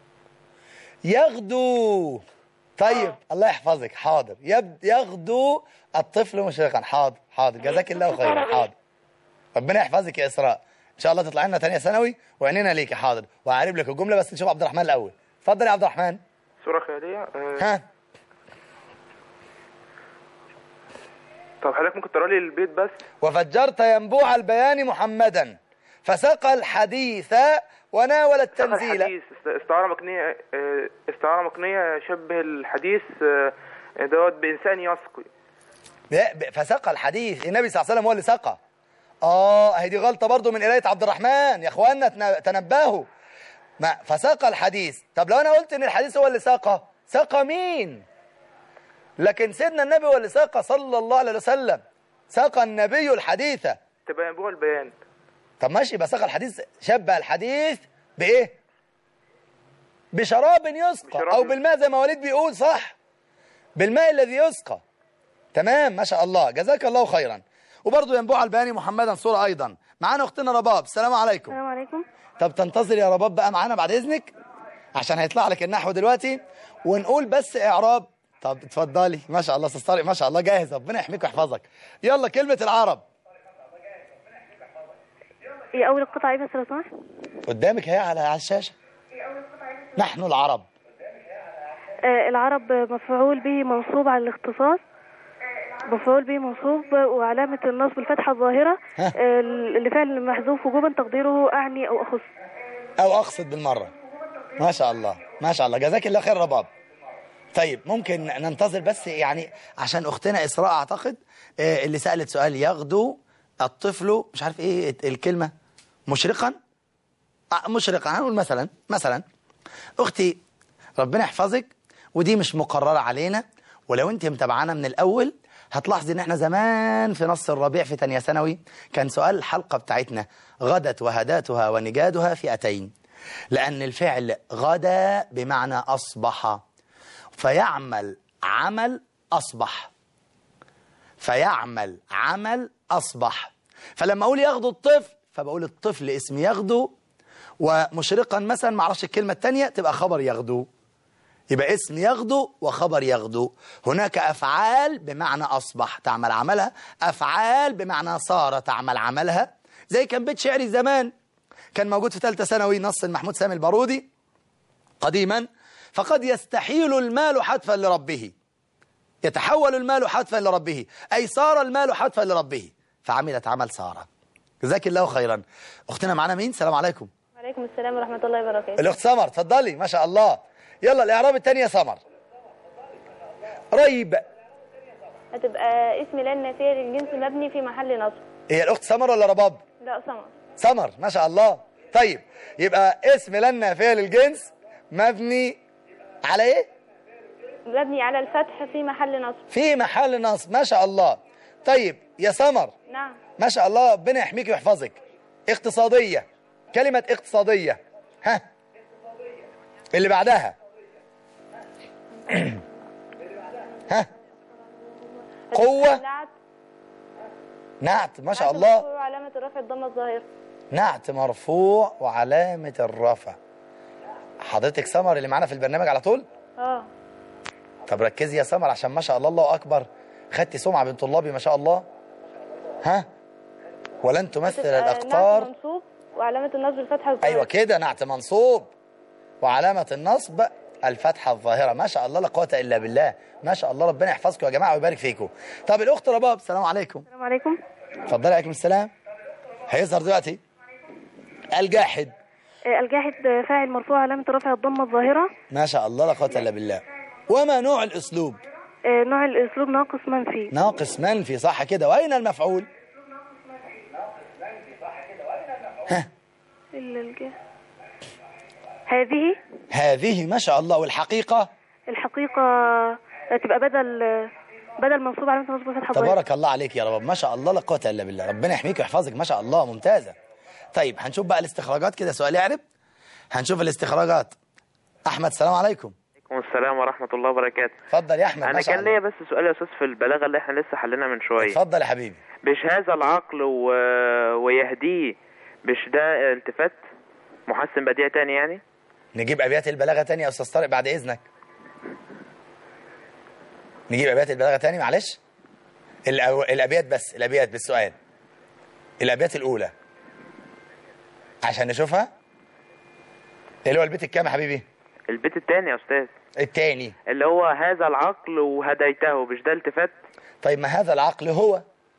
[SPEAKER 2] يغدو طيب الله يحفظك حاضر يب... يغدو الطفل مشرقا حاضر حاضر جزاك الله خيرا حاضر ربنا يحفظك يا اسراء ان شاء الله تطلعي لنا ثانيه ثانوي وعينينا ليكي حاضر وهعرب لك الجمله بس نشوف عبد الرحمن الاول اتفضل يا عبد الرحمن
[SPEAKER 5] صورة خيالية آه،
[SPEAKER 2] ها
[SPEAKER 5] طب حضرتك ممكن تقرا لي البيت بس
[SPEAKER 2] وفجرت ينبوع البيان محمدا فسقى الحديث وناول التنزيل
[SPEAKER 5] الحديث است- استعارة مكنية آه، استعارة مكنية شبه الحديث آه، دوت بإنسان يسقي
[SPEAKER 2] ب- ب- فسقى الحديث النبي صلى الله عليه وسلم هو اللي سقى اه هي دي غلطه برضو من قرايه عبد الرحمن يا اخوانا تن- تنبهوا ما فسقى الحديث طب لو انا قلت ان الحديث هو اللي سقى سقى مين لكن سيدنا النبي هو اللي سقى صلى الله عليه وسلم سقى النبي الحديث
[SPEAKER 5] تبقى ينبوع البيان
[SPEAKER 2] طب ماشي يبقى سقى الحديث شبه الحديث بايه بشراب يسقى
[SPEAKER 5] بشراب
[SPEAKER 2] او
[SPEAKER 5] يسقى.
[SPEAKER 2] بالماء زي ما وليد بيقول صح بالماء الذي يسقى تمام ما شاء الله جزاك الله خيرا وبرضه ينبوع البياني محمدا صورة ايضا معانا اختنا رباب السلام عليكم
[SPEAKER 3] السلام عليكم
[SPEAKER 2] طب تنتظر يا رباب بقى معانا بعد اذنك عشان هيطلع لك النحو دلوقتي ونقول بس اعراب طب اتفضلي ما شاء الله استاذ طارق ما شاء الله جاهز ربنا يحميك ويحفظك يلا كلمة العرب
[SPEAKER 3] هي اول القطعه ايه بس لو سمحت
[SPEAKER 2] قدامك اهي على على الشاشة نحن العرب
[SPEAKER 3] آه، العرب مفعول به منصوب على الاختصاص مفعول به منصوب وعلامة النصب الفتحة الظاهرة
[SPEAKER 2] ها.
[SPEAKER 3] آه، لفعل محذوف وجوبا تقديره أعني أو أخص
[SPEAKER 2] او اقصد بالمره ما شاء الله ما شاء الله جزاك الله خير رباب طيب ممكن ننتظر بس يعني عشان اختنا اسراء اعتقد آه، اللي سالت سؤال يغدو الطفل مش عارف ايه الكلمه مشرقا آه، مشرقا هنقول مثلا مثلا اختي ربنا يحفظك ودي مش مقرره علينا ولو انت متابعانا من الاول هتلاحظي ان احنا زمان في نص الربيع في تانية ثانوي كان سؤال الحلقه بتاعتنا غدت وهداتها ونجادها فئتين لان الفعل غدا بمعنى اصبح فيعمل عمل اصبح فيعمل عمل اصبح فلما اقول يغدو الطفل فبقول الطفل اسم يغدو ومشرقا مثلا ما اعرفش الكلمه الثانيه تبقى خبر يغدو يبقى اسم يغدو وخبر يغدو هناك أفعال بمعنى أصبح تعمل عملها أفعال بمعنى صار تعمل عملها زي كان بيت شعري زمان كان موجود في ثالثه ثانوي نص المحمود سامي البارودي قديما فقد يستحيل المال حتفا لربه يتحول المال حتفا لربه أي صار المال حتفا لربه فعملت عمل صار جزاك الله خيرا اختنا معانا مين سلام عليكم
[SPEAKER 6] وعليكم السلام ورحمة الله وبركاته
[SPEAKER 2] الاخت سمر اتفضلي ما شاء الله يلا الاعراب الثاني يا سمر ريب
[SPEAKER 6] هتبقى اسم لا النافية للجنس مبني في محل نصب
[SPEAKER 2] هي الاخت سمر ولا رباب
[SPEAKER 6] لا سمر
[SPEAKER 2] سمر ما شاء الله طيب يبقى اسم لن نافيه للجنس مبني على ايه
[SPEAKER 6] مبني على الفتح في محل نصب
[SPEAKER 2] في محل نصب ما شاء الله طيب يا سمر
[SPEAKER 6] نعم
[SPEAKER 2] ما شاء الله ربنا يحميك ويحفظك اقتصادية كلمة اقتصادية ها اللي بعدها ها قوة
[SPEAKER 6] نعت
[SPEAKER 2] نعت ما شاء
[SPEAKER 6] نعت
[SPEAKER 2] الله
[SPEAKER 6] مرفوع علامة الرفع الضمة الظاهرة
[SPEAKER 2] نعت مرفوع وعلامة الرفع حضرتك سمر اللي معانا في البرنامج على طول
[SPEAKER 6] اه
[SPEAKER 2] طب ركزي يا سمر عشان ما شاء الله الله أكبر خدتي سمعة بين طلابي ما شاء الله ها ولن تمثل
[SPEAKER 6] هتبقى
[SPEAKER 2] الأقطار
[SPEAKER 6] نعت منصوب وعلامة النصب الفتحة الظاهرة
[SPEAKER 2] ايوه كده نعت منصوب وعلامه النصب الفتحه الظاهره ما شاء الله لا قوه الا بالله ما شاء الله ربنا يحفظكم يا جماعه ويبارك فيكم طب الاخت رباب السلام عليكم
[SPEAKER 3] السلام عليكم
[SPEAKER 2] اتفضلي عليكم السلام هيظهر دلوقتي الجاحد
[SPEAKER 3] آه، الجاحد آه، فاعل مرفوع علامة رفع الضمة الظاهرة
[SPEAKER 2] ما شاء الله لا قوه الا بالله وما نوع الاسلوب
[SPEAKER 3] آه، نوع الأسلوب ناقص منفي
[SPEAKER 2] ناقص منفي صح كده واين المفعول
[SPEAKER 3] إلا الجاحد هذه
[SPEAKER 2] هذه ما شاء الله والحقيقه
[SPEAKER 3] الحقيقة آه، تبقى بدل آه، بدل منصوب علامة نصب فتحة ظاهرة
[SPEAKER 2] تبارك الله عليك يا رب ما شاء الله لا قوه الا بالله ربنا يحميك ويحفظك ما شاء الله ممتازه طيب هنشوف بقى الاستخراجات كده سؤال يعرب هنشوف الاستخراجات احمد السلام عليكم
[SPEAKER 7] عليكم السلام ورحمة الله وبركاته
[SPEAKER 2] اتفضل يا احمد ما
[SPEAKER 7] أنا
[SPEAKER 2] شاء
[SPEAKER 7] كان ليا
[SPEAKER 2] الله
[SPEAKER 7] بس سؤال يا أستاذ في البلاغة اللي احنا لسه حلينا من شوية
[SPEAKER 2] اتفضل يا حبيبي
[SPEAKER 7] مش هذا العقل و... ويهديه مش ده التفات محسن بديع تاني يعني
[SPEAKER 2] نجيب ابيات البلاغه تاني يا استاذ طارق بعد اذنك نجيب ابيات البلاغه تاني معلش الأو... الابيات بس الابيات بالسؤال الابيات الاولى عشان نشوفها اللي هو البيت الكام يا حبيبي
[SPEAKER 7] البيت التاني يا أستاذ
[SPEAKER 2] التاني
[SPEAKER 7] اللي هو هذا العقل وهديته مش ده التفات
[SPEAKER 2] طيب ما هذا العقل هو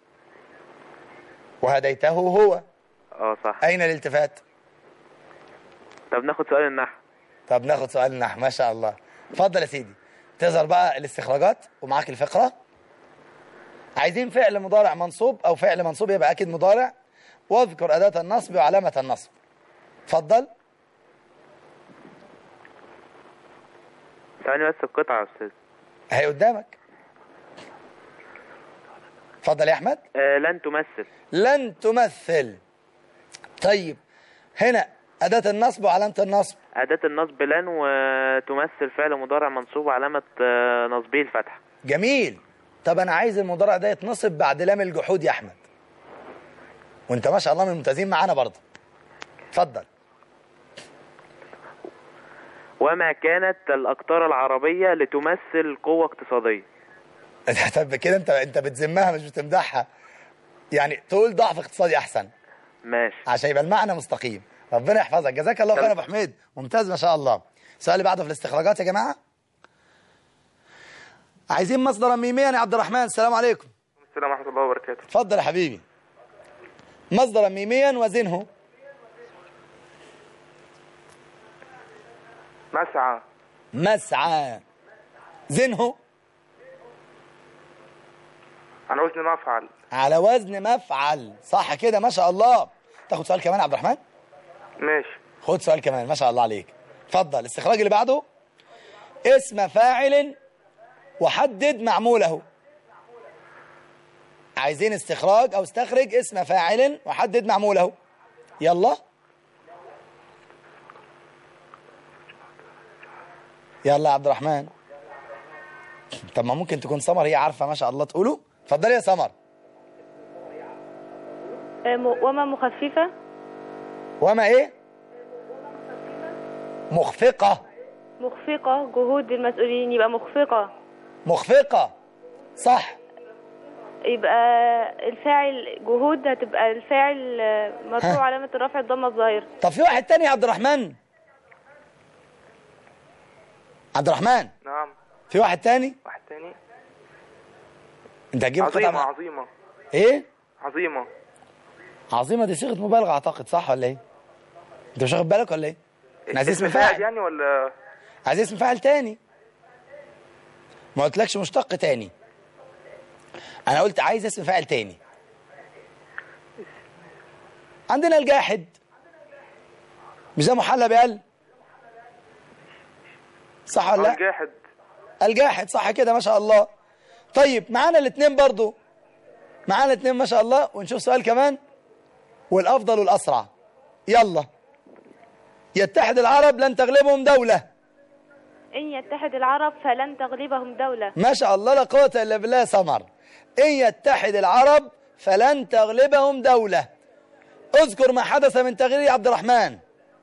[SPEAKER 2] وهديته هو
[SPEAKER 7] اه صح
[SPEAKER 2] اين الالتفات
[SPEAKER 7] طب ناخد سؤال النحو
[SPEAKER 2] طب ناخد سؤال النحو ما شاء الله اتفضل يا سيدي تظهر بقى الاستخراجات ومعاك الفقرة عايزين فعل مضارع منصوب او فعل منصوب يبقى اكيد مضارع واذكر اداة النصب وعلامة النصب اتفضل
[SPEAKER 7] ثواني بس القطعة يا أستاذ
[SPEAKER 2] اهي قدامك اتفضل يا احمد
[SPEAKER 7] آه لن تمثل
[SPEAKER 2] لن تمثل طيب هنا اداة النصب وعلامة النصب
[SPEAKER 7] أداة النصب لن وتمثل فعل مضارع منصوب وعلامة آه، نصبه الفتحة
[SPEAKER 2] جميل طب انا عايز المضارع ده يتنصب بعد لام الجحود يا احمد وانت ما شاء الله من الممتازين معانا برضه اتفضل
[SPEAKER 7] وما كانت الأقطار العربية لتمثل قوة اقتصادية
[SPEAKER 2] طب كده انت انت بتذمها مش بتمدحها يعني تقول ضعف اقتصادي احسن
[SPEAKER 7] ماشي
[SPEAKER 2] عشان يبقى المعنى مستقيم ربنا يحفظك جزاك الله خير يا ابو حميد ممتاز ما شاء الله السؤال اللي بعده في الاستخراجات يا جماعه عايزين مصدرا ميميا يا عبد الرحمن السلام عليكم
[SPEAKER 5] السلام ورحمة الله وبركاته
[SPEAKER 2] اتفضل يا حبيبي مصدرا ميميا وزنه
[SPEAKER 5] مسعى
[SPEAKER 2] مسعى زنه
[SPEAKER 5] على وزن مفعل
[SPEAKER 2] على وزن مفعل صح كده ما شاء الله تاخد سؤال كمان يا عبد الرحمن
[SPEAKER 5] ماشي
[SPEAKER 2] خد سؤال كمان ما شاء الله عليك اتفضل الاستخراج اللي بعده اسم فاعل وحدد معموله عايزين استخراج او استخرج اسم فاعل وحدد معموله يلا يلا يا عبد الرحمن طب ما ممكن تكون سمر هي عارفه ما شاء الله تقوله اتفضلي يا سمر
[SPEAKER 6] آه، م- وما مخففة
[SPEAKER 2] وما ايه مخفقه
[SPEAKER 6] مخفقة جهود المسؤولين يبقى مخفقة
[SPEAKER 2] مخفقه صح
[SPEAKER 6] يبقى الفاعل جهود هتبقى الفاعل آه، مرفوع
[SPEAKER 2] ها.
[SPEAKER 6] علامة الرفع الضمة الظاهرة
[SPEAKER 2] طب في واحد تاني يا عبد الرحمن عبد الرحمن
[SPEAKER 5] نعم
[SPEAKER 2] في واحد تاني
[SPEAKER 5] واحد تاني
[SPEAKER 2] انت هتجيب قطعه
[SPEAKER 5] عظيمة
[SPEAKER 2] مع-
[SPEAKER 5] عظيمة
[SPEAKER 2] ايه
[SPEAKER 5] عظيمة
[SPEAKER 2] عظيمه دي صيغه مبالغه اعتقد صح ولا ايه انت مش واخد بالك ولا ايه انا عايز اسم فاعل
[SPEAKER 5] يعني ولا
[SPEAKER 2] عايز اسم فاعل تاني ما قلتلكش مشتق تاني انا قلت عايز اسم فاعل تاني عندنا الجاحد مش ده محلى بقل صح ولا لا
[SPEAKER 5] الجاحد
[SPEAKER 2] الجاحد صح كده ما شاء الله طيب معانا الاثنين برضو معانا الاثنين ما شاء الله ونشوف سؤال كمان والافضل والاسرع يلا يتحد العرب لن تغلبهم دولة
[SPEAKER 6] إن يتحد العرب فلن تغلبهم دولة
[SPEAKER 2] ما شاء الله لا قوة الا بالله يا سمر ان يتحد العرب فلن تغلبهم دولة اذكر ما حدث من تغيير يا عبد الرحمن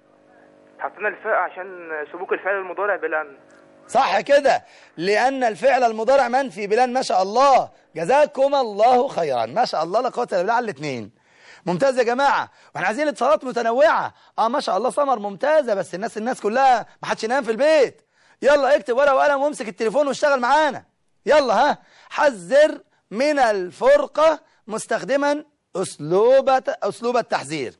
[SPEAKER 5] حطينا الفاء عشان سلوك الفعل المضارع بلان
[SPEAKER 2] صح كده لأن الفعل المضارع منفي بلان ما شاء الله جزاكم الله خيرا ما شاء الله لا قوة إلا بالله على الاثنين ممتاز يا جماعة واحنا عايزين اتصالات متنوعة اه ما شاء الله سمر ممتازة بس الناس الناس كلها ما حدش ينام في البيت يلا اكتب ورقة وقلم وامسك التليفون واشتغل معانا يلا ها حذر من الفرقة مستخدما أسلوب أسلوب التحذير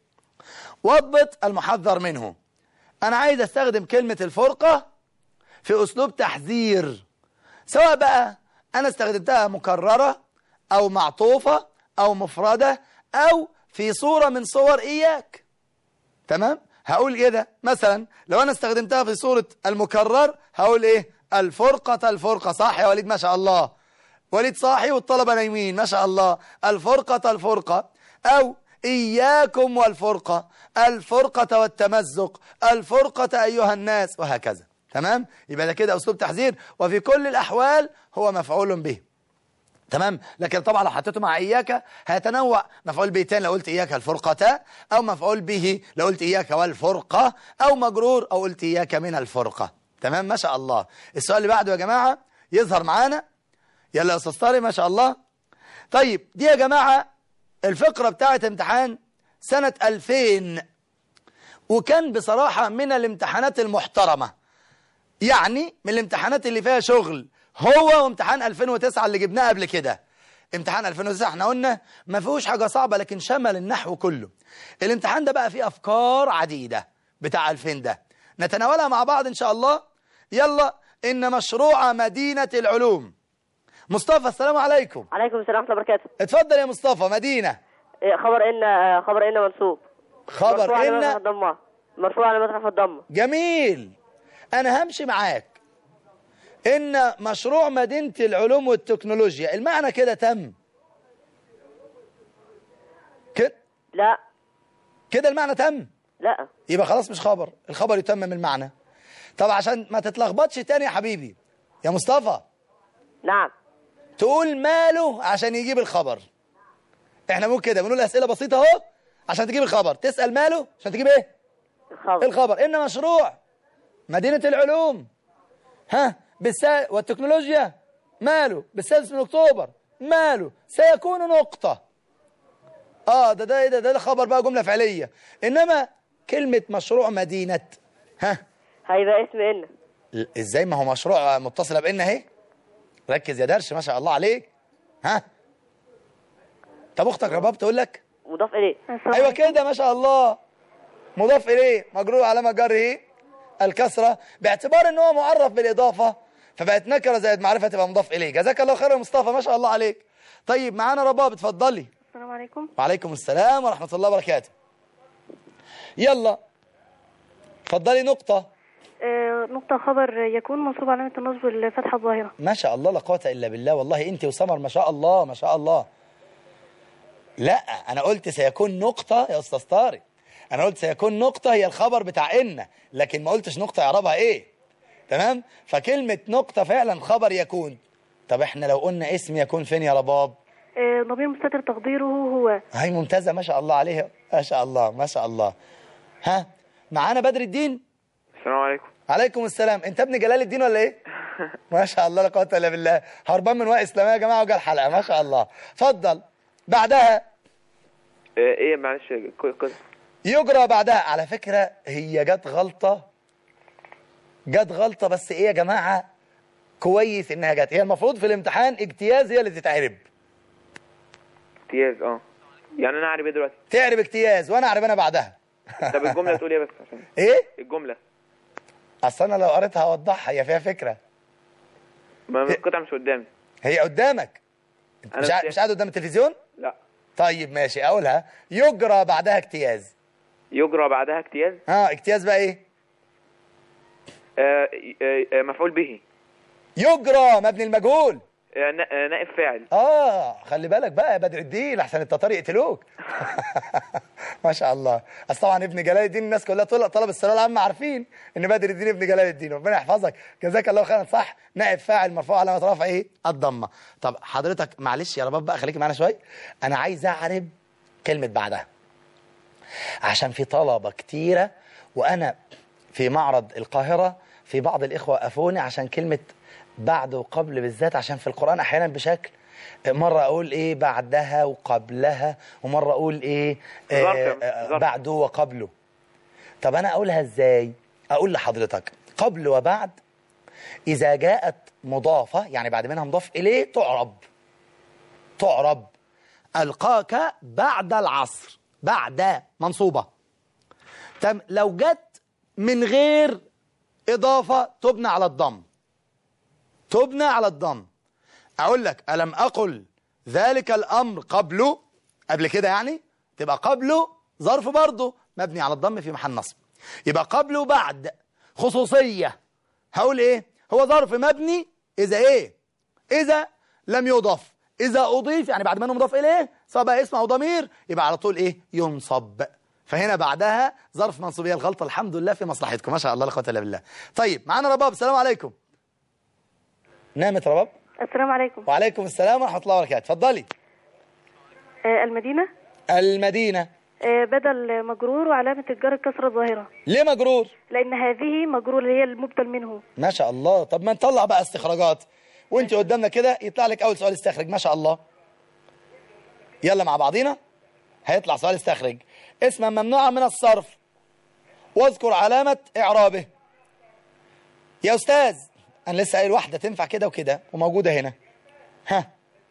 [SPEAKER 2] واضبط المحذر منه أنا عايز أستخدم كلمة الفرقة في أسلوب تحذير سواء بقى أنا استخدمتها مكررة أو معطوفة أو مفردة أو في صورة من صور إياك تمام هقول كده مثلا لو أنا استخدمتها في صورة المكرر هقول إيه الفرقة الفرقة صح يا وليد ما شاء الله وليد صاحي والطلبة نايمين ما شاء الله الفرقة الفرقة أو إياكم والفرقة الفرقة والتمزق الفرقة أيها الناس وهكذا تمام يبقى ده كده أسلوب تحذير وفي كل الأحوال هو مفعول به تمام لكن طبعا لو حطيته مع إياك هيتنوع مفعول به تاني لو قلت إياك الفرقة أو مفعول به لو قلت إياك والفرقة أو مجرور أو قلت إياك من الفرقة تمام ما شاء الله السؤال اللي بعده يا جماعة يظهر معانا يلا يا أستاذ طارق ما شاء الله طيب دي يا جماعة الفقرة بتاعت امتحان سنة 2000 وكان بصراحة من الامتحانات المحترمة يعني من الامتحانات اللي فيها شغل هو وامتحان 2009 اللي جبناه قبل كده امتحان 2009 احنا قلنا ما فيهوش حاجة صعبة لكن شمل النحو كله الامتحان ده بقى فيه أفكار عديدة بتاع 2000 ده نتناولها مع بعض إن شاء الله يلا إن مشروع مدينة العلوم مصطفى السلام عليكم
[SPEAKER 8] عليكم السلام ورحمة الله وبركاته
[SPEAKER 2] اتفضل يا مصطفى مدينة
[SPEAKER 8] إيه، خبر إن آه، خبر إن منصوب مرفوع
[SPEAKER 2] خبر
[SPEAKER 8] على متحف
[SPEAKER 2] إن
[SPEAKER 8] الضمة مرفوع على متحف الضمة
[SPEAKER 2] جميل أنا همشي معاك إن مشروع مدينة العلوم والتكنولوجيا المعنى كده تم كده
[SPEAKER 8] لا
[SPEAKER 2] كده المعنى تم
[SPEAKER 8] لا
[SPEAKER 2] يبقى خلاص مش خبر الخبر يتمم المعنى طب عشان ما تتلخبطش تاني يا حبيبي يا مصطفى
[SPEAKER 8] نعم
[SPEAKER 2] تقول ماله عشان يجيب الخبر احنا ممكن كده بنقول اسئله بسيطه اهو عشان تجيب الخبر تسال ماله عشان تجيب ايه
[SPEAKER 8] الخبر
[SPEAKER 2] الخبر ان مشروع مدينه العلوم ها بالسا والتكنولوجيا ماله بالسادس من اكتوبر ماله سيكون نقطه اه ده ده ايه ده ده خبر بقى جمله فعليه انما كلمه مشروع مدينه ها
[SPEAKER 8] هيبقى اسم إن
[SPEAKER 2] ازاي ما هو مشروع متصله بان اهي ركز يا درش ما شاء الله عليك ها طب اختك رباب تقول لك
[SPEAKER 8] مضاف إليه
[SPEAKER 3] السلام
[SPEAKER 2] ايوه
[SPEAKER 3] عليكم.
[SPEAKER 2] كده ما شاء الله مضاف اليه مجرور علامه جره الكسره باعتبار ان هو معرف بالاضافه فبقت نكره زائد معرفه تبقى مضاف اليه جزاك الله خير يا مصطفى ما شاء الله عليك طيب معانا رباب اتفضلي
[SPEAKER 3] السلام عليكم
[SPEAKER 2] وعليكم السلام ورحمه الله وبركاته يلا اتفضلي نقطه
[SPEAKER 3] آه، نقطة خبر يكون منصوب علامة النصب الفتحة الظاهرة
[SPEAKER 2] ما شاء الله لا قوه الا بالله والله انت وسمر ما شاء الله ما شاء الله لا انا قلت سيكون نقطه يا استاذ طارق انا قلت سيكون نقطه هي الخبر بتاع ان لكن ما قلتش نقطه اعرابها ايه تمام فكلمه نقطه فعلا خبر يكون طب احنا لو قلنا اسم يكون فين يا رباب
[SPEAKER 3] آه، ضمير مستتر تقديره هو
[SPEAKER 2] هاي ممتازه ما شاء الله عليها ما شاء الله ما شاء الله ها معانا بدر الدين
[SPEAKER 4] السلام عليكم
[SPEAKER 2] عليكم السلام انت ابن جلال الدين ولا ايه ما شاء الله لا قوه الا بالله هربان من وقت اسلاميه يا جماعه وجا الحلقه ما شاء الله اتفضل بعدها
[SPEAKER 4] آه، ايه معلش ك- ك-
[SPEAKER 2] يجرى بعدها على فكره هي جت غلطه جت غلطه بس ايه يا جماعه كويس انها جت هي المفروض في الامتحان اجتياز هي اللي تتعرب
[SPEAKER 4] امتياز اه
[SPEAKER 5] يعني انا اعرف ايه دلوقتي
[SPEAKER 2] تعرب اجتياز وانا اعرب انا بعدها
[SPEAKER 5] طب الجمله تقول ايه بس عشان
[SPEAKER 2] ايه
[SPEAKER 5] الجمله
[SPEAKER 2] اصل انا لو قريتها اوضحها هي فيها فكره
[SPEAKER 5] ما القطعه مش قدامي
[SPEAKER 2] هي قدامك
[SPEAKER 5] انا
[SPEAKER 2] مش قاعد- مش قاعد قدام التلفزيون
[SPEAKER 5] لا
[SPEAKER 2] طيب ماشي اقولها يجرى بعدها اجتياز
[SPEAKER 5] يجرى بعدها اجتياز
[SPEAKER 2] اه اجتياز بقى ايه
[SPEAKER 5] آه آه آه مفعول به
[SPEAKER 2] يجرى مبني المجهول
[SPEAKER 5] آه نا- آه، نائب فاعل
[SPEAKER 2] اه خلي بالك بقى يا بدر الدين احسن التتار يقتلوك ما شاء الله اصل طبعا ابن جلال الدين الناس كلها طلب طلب الثانويه العامه عارفين ان بدر الدين ابن جلال الدين ربنا يحفظك جزاك الله خيرا صح نائب فاعل مرفوع علامه رفع ايه الضمه طب حضرتك معلش يا رباب بقى خليك معانا شويه انا عايز اعرب كلمه بعدها عشان في طلبه كتيره وانا في معرض القاهره في بعض الاخوه وقفوني عشان كلمه بعد وقبل بالذات عشان في القران احيانا بشكل مرة أقول إيه بعدها وقبلها ومرة أقول إيه آه،
[SPEAKER 5] ظرف-
[SPEAKER 2] آه،
[SPEAKER 5] ظرف.
[SPEAKER 2] بعده وقبله طب أنا أقولها إزاي أقول لحضرتك قبل وبعد إذا جاءت مضافة يعني بعد منها مضاف إليه تعرب تعرب ألقاك بعد العصر بعد منصوبة تم لو جت من غير إضافة تبنى على الضم تبنى على الضم أقول لك ألم أقل ذلك الأمر قبله قبل كده يعني تبقى قبله ظرف برضه مبني على الضم في محل نصب يبقى قبله بعد خصوصية هقول إيه هو ظرف مبني إذا إيه إذا لم يضاف إذا أضيف يعني بعد ما أنه مضاف إليه سواء بقى اسم أو ضمير يبقى على طول إيه ينصب فهنا بعدها ظرف منصوبية الغلطة الحمد لله في مصلحتكم ما شاء الله لا قوة إلا بالله طيب معانا رباب السلام عليكم نامت رباب
[SPEAKER 3] السلام عليكم
[SPEAKER 2] وعليكم السلام ورحمة الله وبركاته اتفضلي
[SPEAKER 3] آه، المدينة
[SPEAKER 2] المدينة
[SPEAKER 3] آه، بدل مجرور وعلامة الجر الكسرة الظاهرة
[SPEAKER 2] ليه مجرور
[SPEAKER 3] لأن هذه مجرور اللي هي المبدل منه
[SPEAKER 2] ما شاء الله طب ما نطلع بقى استخراجات وانت قدامنا كده يطلع لك اول سؤال استخرج ما شاء الله يلا مع بعضينا هيطلع سؤال استخرج اسما ممنوعا من الصرف واذكر علامة اعرابه يا استاذ انا لسه قايل واحدة تنفع كده وكده وموجودة هنا ها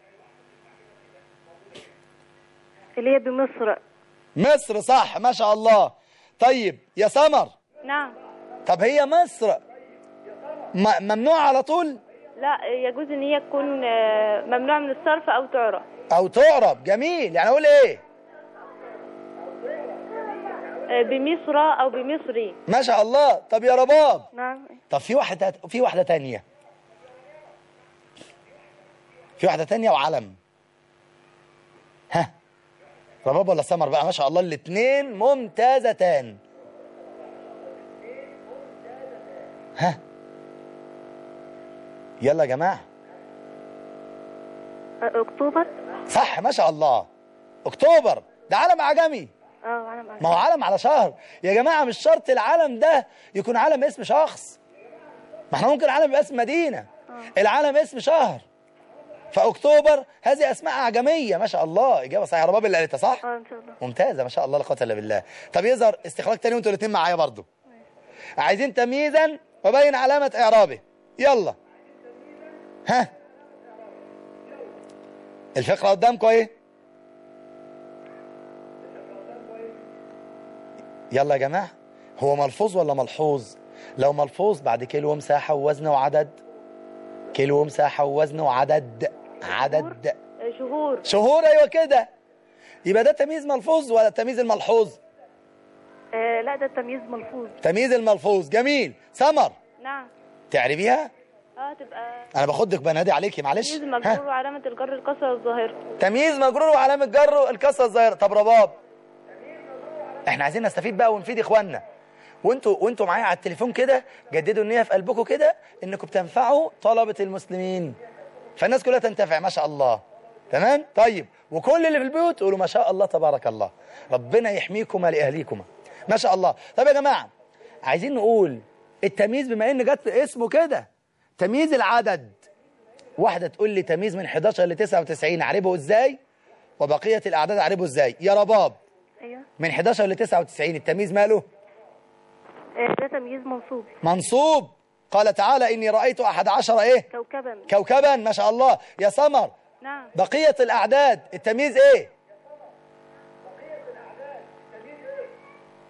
[SPEAKER 3] اللي هي بمصر
[SPEAKER 2] مصر صح ما شاء الله طيب يا سمر
[SPEAKER 6] نعم
[SPEAKER 2] طب هي مصر م- ممنوع على طول
[SPEAKER 6] لا يجوز ان هي تكون آه، ممنوع من الصرف او تعرف
[SPEAKER 2] او تعرب جميل يعني اقول ايه
[SPEAKER 6] آه، بمصر او بمصري
[SPEAKER 2] ما شاء الله طب يا رباب
[SPEAKER 3] نعم
[SPEAKER 2] طب في واحدة في واحدة تانية في واحدة تانية وعلم ها رباب ولا سمر بقى ما شاء الله الاتنين ممتازتان ها يلا يا جماعة
[SPEAKER 3] آه، أكتوبر
[SPEAKER 2] صح ما شاء الله اكتوبر ده علم عجمي
[SPEAKER 3] اه علم
[SPEAKER 2] ما هو علم على شهر يا جماعة مش شرط العلم ده يكون علم اسم شخص ما احنا ممكن علم يبقى اسم مدينة العلم اسم شهر فأكتوبر هذه أسماء أعجمية ما شاء الله إجابة صحيحة رباب اللي قالتها صح؟
[SPEAKER 3] اه إن شاء الله
[SPEAKER 2] ممتازة ما شاء الله لا قوة إلا بالله طب يظهر استخراج تاني وانتوا الاثنين معايا برضو عايزين تمييزا وبين علامة إعرابه يلا ها الفقرة قدامكم ايه يلا يا جماعة هو ملحوظ ولا ملحوظ لو ملحوظ بعد كيلو ومساحة ووزن وعدد كيلو ومساحة ووزن وعدد عدد
[SPEAKER 6] آه، شهور
[SPEAKER 2] شهور ايوه كده يبقى ده تمييز ملحوظ ولا تمييز الملحوظ
[SPEAKER 3] آه لا ده التمييز ملحوظ
[SPEAKER 2] تمييز الملحوظ جميل سمر
[SPEAKER 6] نعم
[SPEAKER 2] تعرفيها
[SPEAKER 6] اه تبقى
[SPEAKER 2] انا باخدك بنادي عليكي معلش
[SPEAKER 6] تمييز
[SPEAKER 2] ها
[SPEAKER 6] مجرور وعلامة الجر الكسرة الظاهرة
[SPEAKER 2] تمييز مجرور وعلامة جر الكسرة الظاهرة طب رباب احنا عايزين نستفيد بقى ونفيد اخواننا وانتوا وانتوا معايا على التليفون كده جددوا النية في قلبكم كده انكم بتنفعوا طلبة المسلمين فالناس كلها تنتفع ما شاء الله تمام طيب وكل اللي في البيوت قولوا ما شاء الله تبارك الله ربنا يحميكما لأهليكما ما شاء الله طب يا جماعة عايزين نقول التمييز بما ان جت اسمه كده تمييز العدد واحدة تقول لي تمييز من 11 ل 99 اعربه ازاي وبقية الاعداد اعربه ازاي يا رباب
[SPEAKER 3] ايوه
[SPEAKER 2] من 11 ل 99 التمييز ماله
[SPEAKER 3] آه ده تمييز منصوب
[SPEAKER 2] منصوب قال تعالى إني رأيت أحد عشر إيه
[SPEAKER 3] كوكبا
[SPEAKER 2] كوكبا ما شاء الله يا سمر
[SPEAKER 6] نعم
[SPEAKER 2] بقية الأعداد التمييز إيه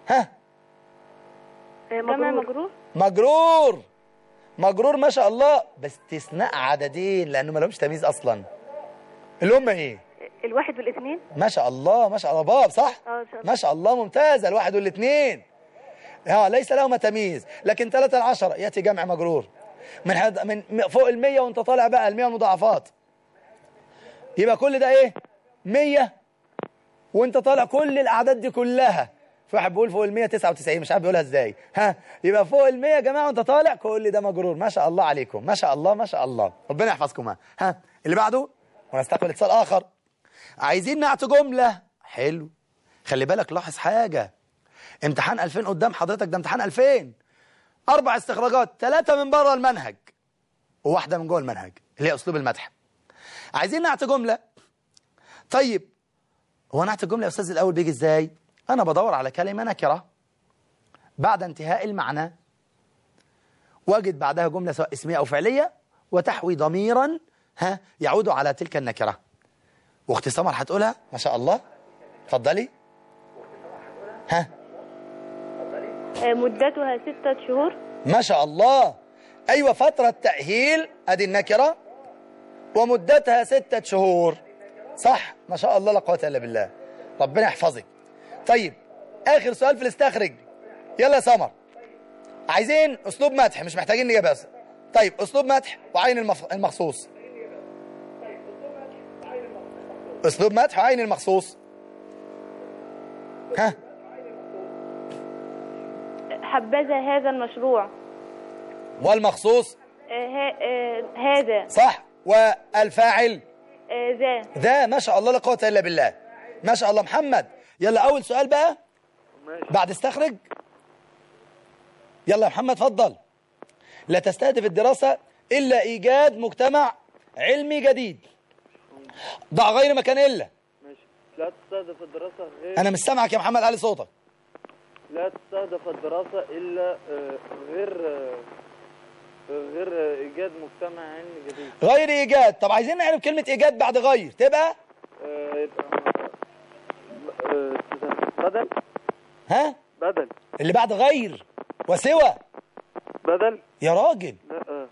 [SPEAKER 2] ها
[SPEAKER 3] آه،
[SPEAKER 6] جمع
[SPEAKER 3] مجرور
[SPEAKER 6] مجرور
[SPEAKER 2] مجرور مجرور ما شاء الله باستثناء عددين لانه ما لهمش تمييز اصلا اللي هم ايه
[SPEAKER 3] الواحد والاثنين
[SPEAKER 2] ما شاء الله ما شاء الله باب صح
[SPEAKER 3] اه ان شاء الله
[SPEAKER 2] ما شاء الله ممتازه الواحد والاثنين ها ليس لهما تمييز لكن ثلاثة العشرة يأتي جمع مجرور من حد من م- فوق المية وانت طالع بقى المية المضاعفات يبقى كل ده ايه مية وانت طالع كل الأعداد دي كلها في واحد بيقول فوق المية تسعة وتسعين مش عارف بيقولها ازاي ها يبقى فوق المية يا جماعة وانت طالع كل ده مجرور ما شاء الله عليكم ما شاء الله ما شاء الله ربنا يحفظكم ها. ها اللي بعده ونستقبل اتصال آخر عايزين نعت جملة حلو خلي بالك لاحظ حاجة امتحان 2000 قدام حضرتك ده امتحان 2000 أربع استخراجات ثلاثة من بره المنهج وواحدة من جوه المنهج اللي هي أسلوب المدح عايزين نعت جملة طيب هو نعت الجملة يا أستاذ الأول بيجي إزاي أنا بدور على كلمة نكرة بعد انتهاء المعنى واجد بعدها جملة سواء اسمية أو فعلية وتحوي ضميرا ها يعود على تلك النكرة واختي سمر هتقولها ما شاء الله اتفضلي ها
[SPEAKER 6] آه، مدتها ستة شهور
[SPEAKER 2] ما شاء الله أيوة فترة تأهيل أدي النكرة ومدتها ستة شهور صح ما شاء الله لا قوة إلا بالله ربنا يحفظك طيب آخر سؤال في الاستخرج يلا يا سمر عايزين أسلوب مدح مش محتاجين نجيب بس طيب أسلوب مدح وعين المف... المخصوص أسلوب مدح وعين المخصوص ها
[SPEAKER 6] حبذا هذا المشروع
[SPEAKER 2] والمخصوص
[SPEAKER 6] آه، ها- آه، هذا
[SPEAKER 2] صح والفاعل
[SPEAKER 6] آه، ذا
[SPEAKER 2] ده ما شاء الله لا قوه الا بالله ما شاء الله محمد يلا اول سؤال بقى
[SPEAKER 4] ماشي
[SPEAKER 2] بعد استخرج يلا يا محمد اتفضل لا تستهدف الدراسه الا ايجاد مجتمع علمي جديد ضع غير مكان الا
[SPEAKER 4] ماشي لا تستهدف الدراسة غير
[SPEAKER 2] انا مش سامعك يا محمد علي صوتك
[SPEAKER 4] لا تستهدف الدراسة إلا آه، غير آه، غير آه، إيجاد مجتمع علمي جديد
[SPEAKER 2] غير ايجاد طب عايزين نعرف كلمه ايجاد بعد غير تبقى
[SPEAKER 4] آه، يبقى آه، بدل
[SPEAKER 2] ها
[SPEAKER 4] بدل
[SPEAKER 2] اللي بعد غير وسوى
[SPEAKER 4] بدل
[SPEAKER 2] يا راجل
[SPEAKER 4] لا آه،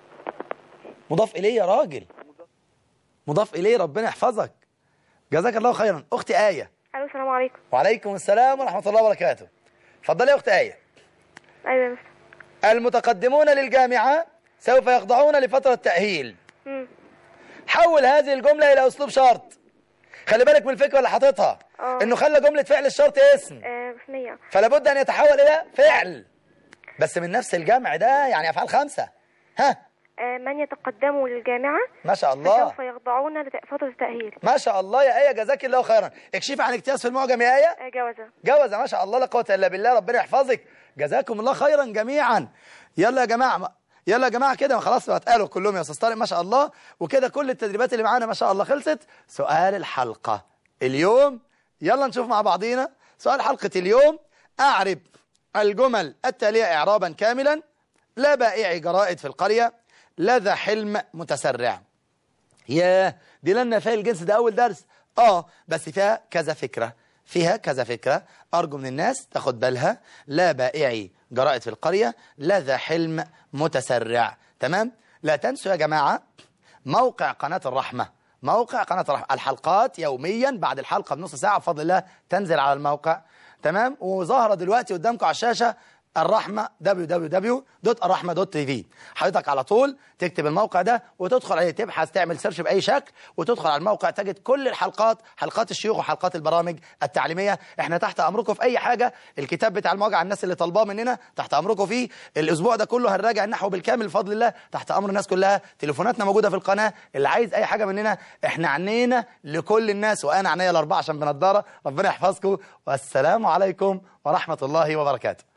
[SPEAKER 2] مضاف إليه يا راجل مضاف إليه ربنا يحفظك جزاك الله خيرا أختي آية
[SPEAKER 3] الو السلام عليكم
[SPEAKER 2] وعليكم السلام ورحمة الله وبركاته اتفضلي يا أختي آية
[SPEAKER 3] ايوه يا مستر
[SPEAKER 2] المتقدمون للجامعة سوف يخضعون لفترة تأهيل
[SPEAKER 3] مم.
[SPEAKER 2] حول هذه الجملة إلى أسلوب شرط خلي بالك من الفكرة اللي حاططها
[SPEAKER 3] آه.
[SPEAKER 2] إنه خلى جملة فعل الشرط اسم
[SPEAKER 3] آه اسمية
[SPEAKER 2] فلا بد أن يتحول إلى فعل بس من نفس الجمع ده يعني أفعال خمسة ها
[SPEAKER 3] آه من يتقدم للجامعة
[SPEAKER 2] ما شاء الله
[SPEAKER 3] فسوف يخضعون لفترة التأهيل
[SPEAKER 2] ما شاء الله يا آية جزاك الله خيرا اكشفي عن اجتياز في المعجم يا آية
[SPEAKER 3] آه جوزة
[SPEAKER 2] جوز ما شاء الله لا قوه الا بالله ربنا يحفظك جزاكم الله خيرا جميعا يلا يا جماعه يلا يا جماعه كده خلاص بقى اتقالوا كلهم يا استاذ طارق ما شاء الله وكده كل التدريبات اللي معانا ما شاء الله خلصت سؤال الحلقه اليوم يلا نشوف مع بعضينا سؤال حلقه اليوم اعرب الجمل التاليه اعرابا كاملا لا بائع جرائد في القريه لا ذا حلم متسرع ياه دي لنا فيها الجنس ده أول درس آه بس فيها كذا فكرة فيها كذا فكرة أرجو من الناس تاخد بالها لا بائعي جرائد في القرية لا ذا حلم متسرع تمام لا تنسوا يا جماعة موقع قناة الرحمة موقع قناة الرحمة الحلقات يوميا بعد الحلقة بنص ساعة بفضل الله تنزل على الموقع تمام وظاهرة دلوقتي قدامكم على الشاشة الرحمة www.الرحمة.tv حضرتك على طول تكتب الموقع ده وتدخل عليه تبحث تعمل سيرش بأي شكل وتدخل على الموقع تجد كل الحلقات حلقات الشيوخ وحلقات البرامج التعليمية احنا تحت أمركم في أي حاجة الكتاب بتاع المواجع الناس اللي طالباه مننا تحت أمركم فيه الأسبوع ده كله هنراجع النحو بالكامل بفضل الله تحت أمر الناس كلها تليفوناتنا موجودة في القناة اللي عايز أي حاجة مننا احنا عنينا لكل الناس وأنا عنيا الأربعة عشان بنضارة ربنا يحفظكم والسلام عليكم ورحمة الله وبركاته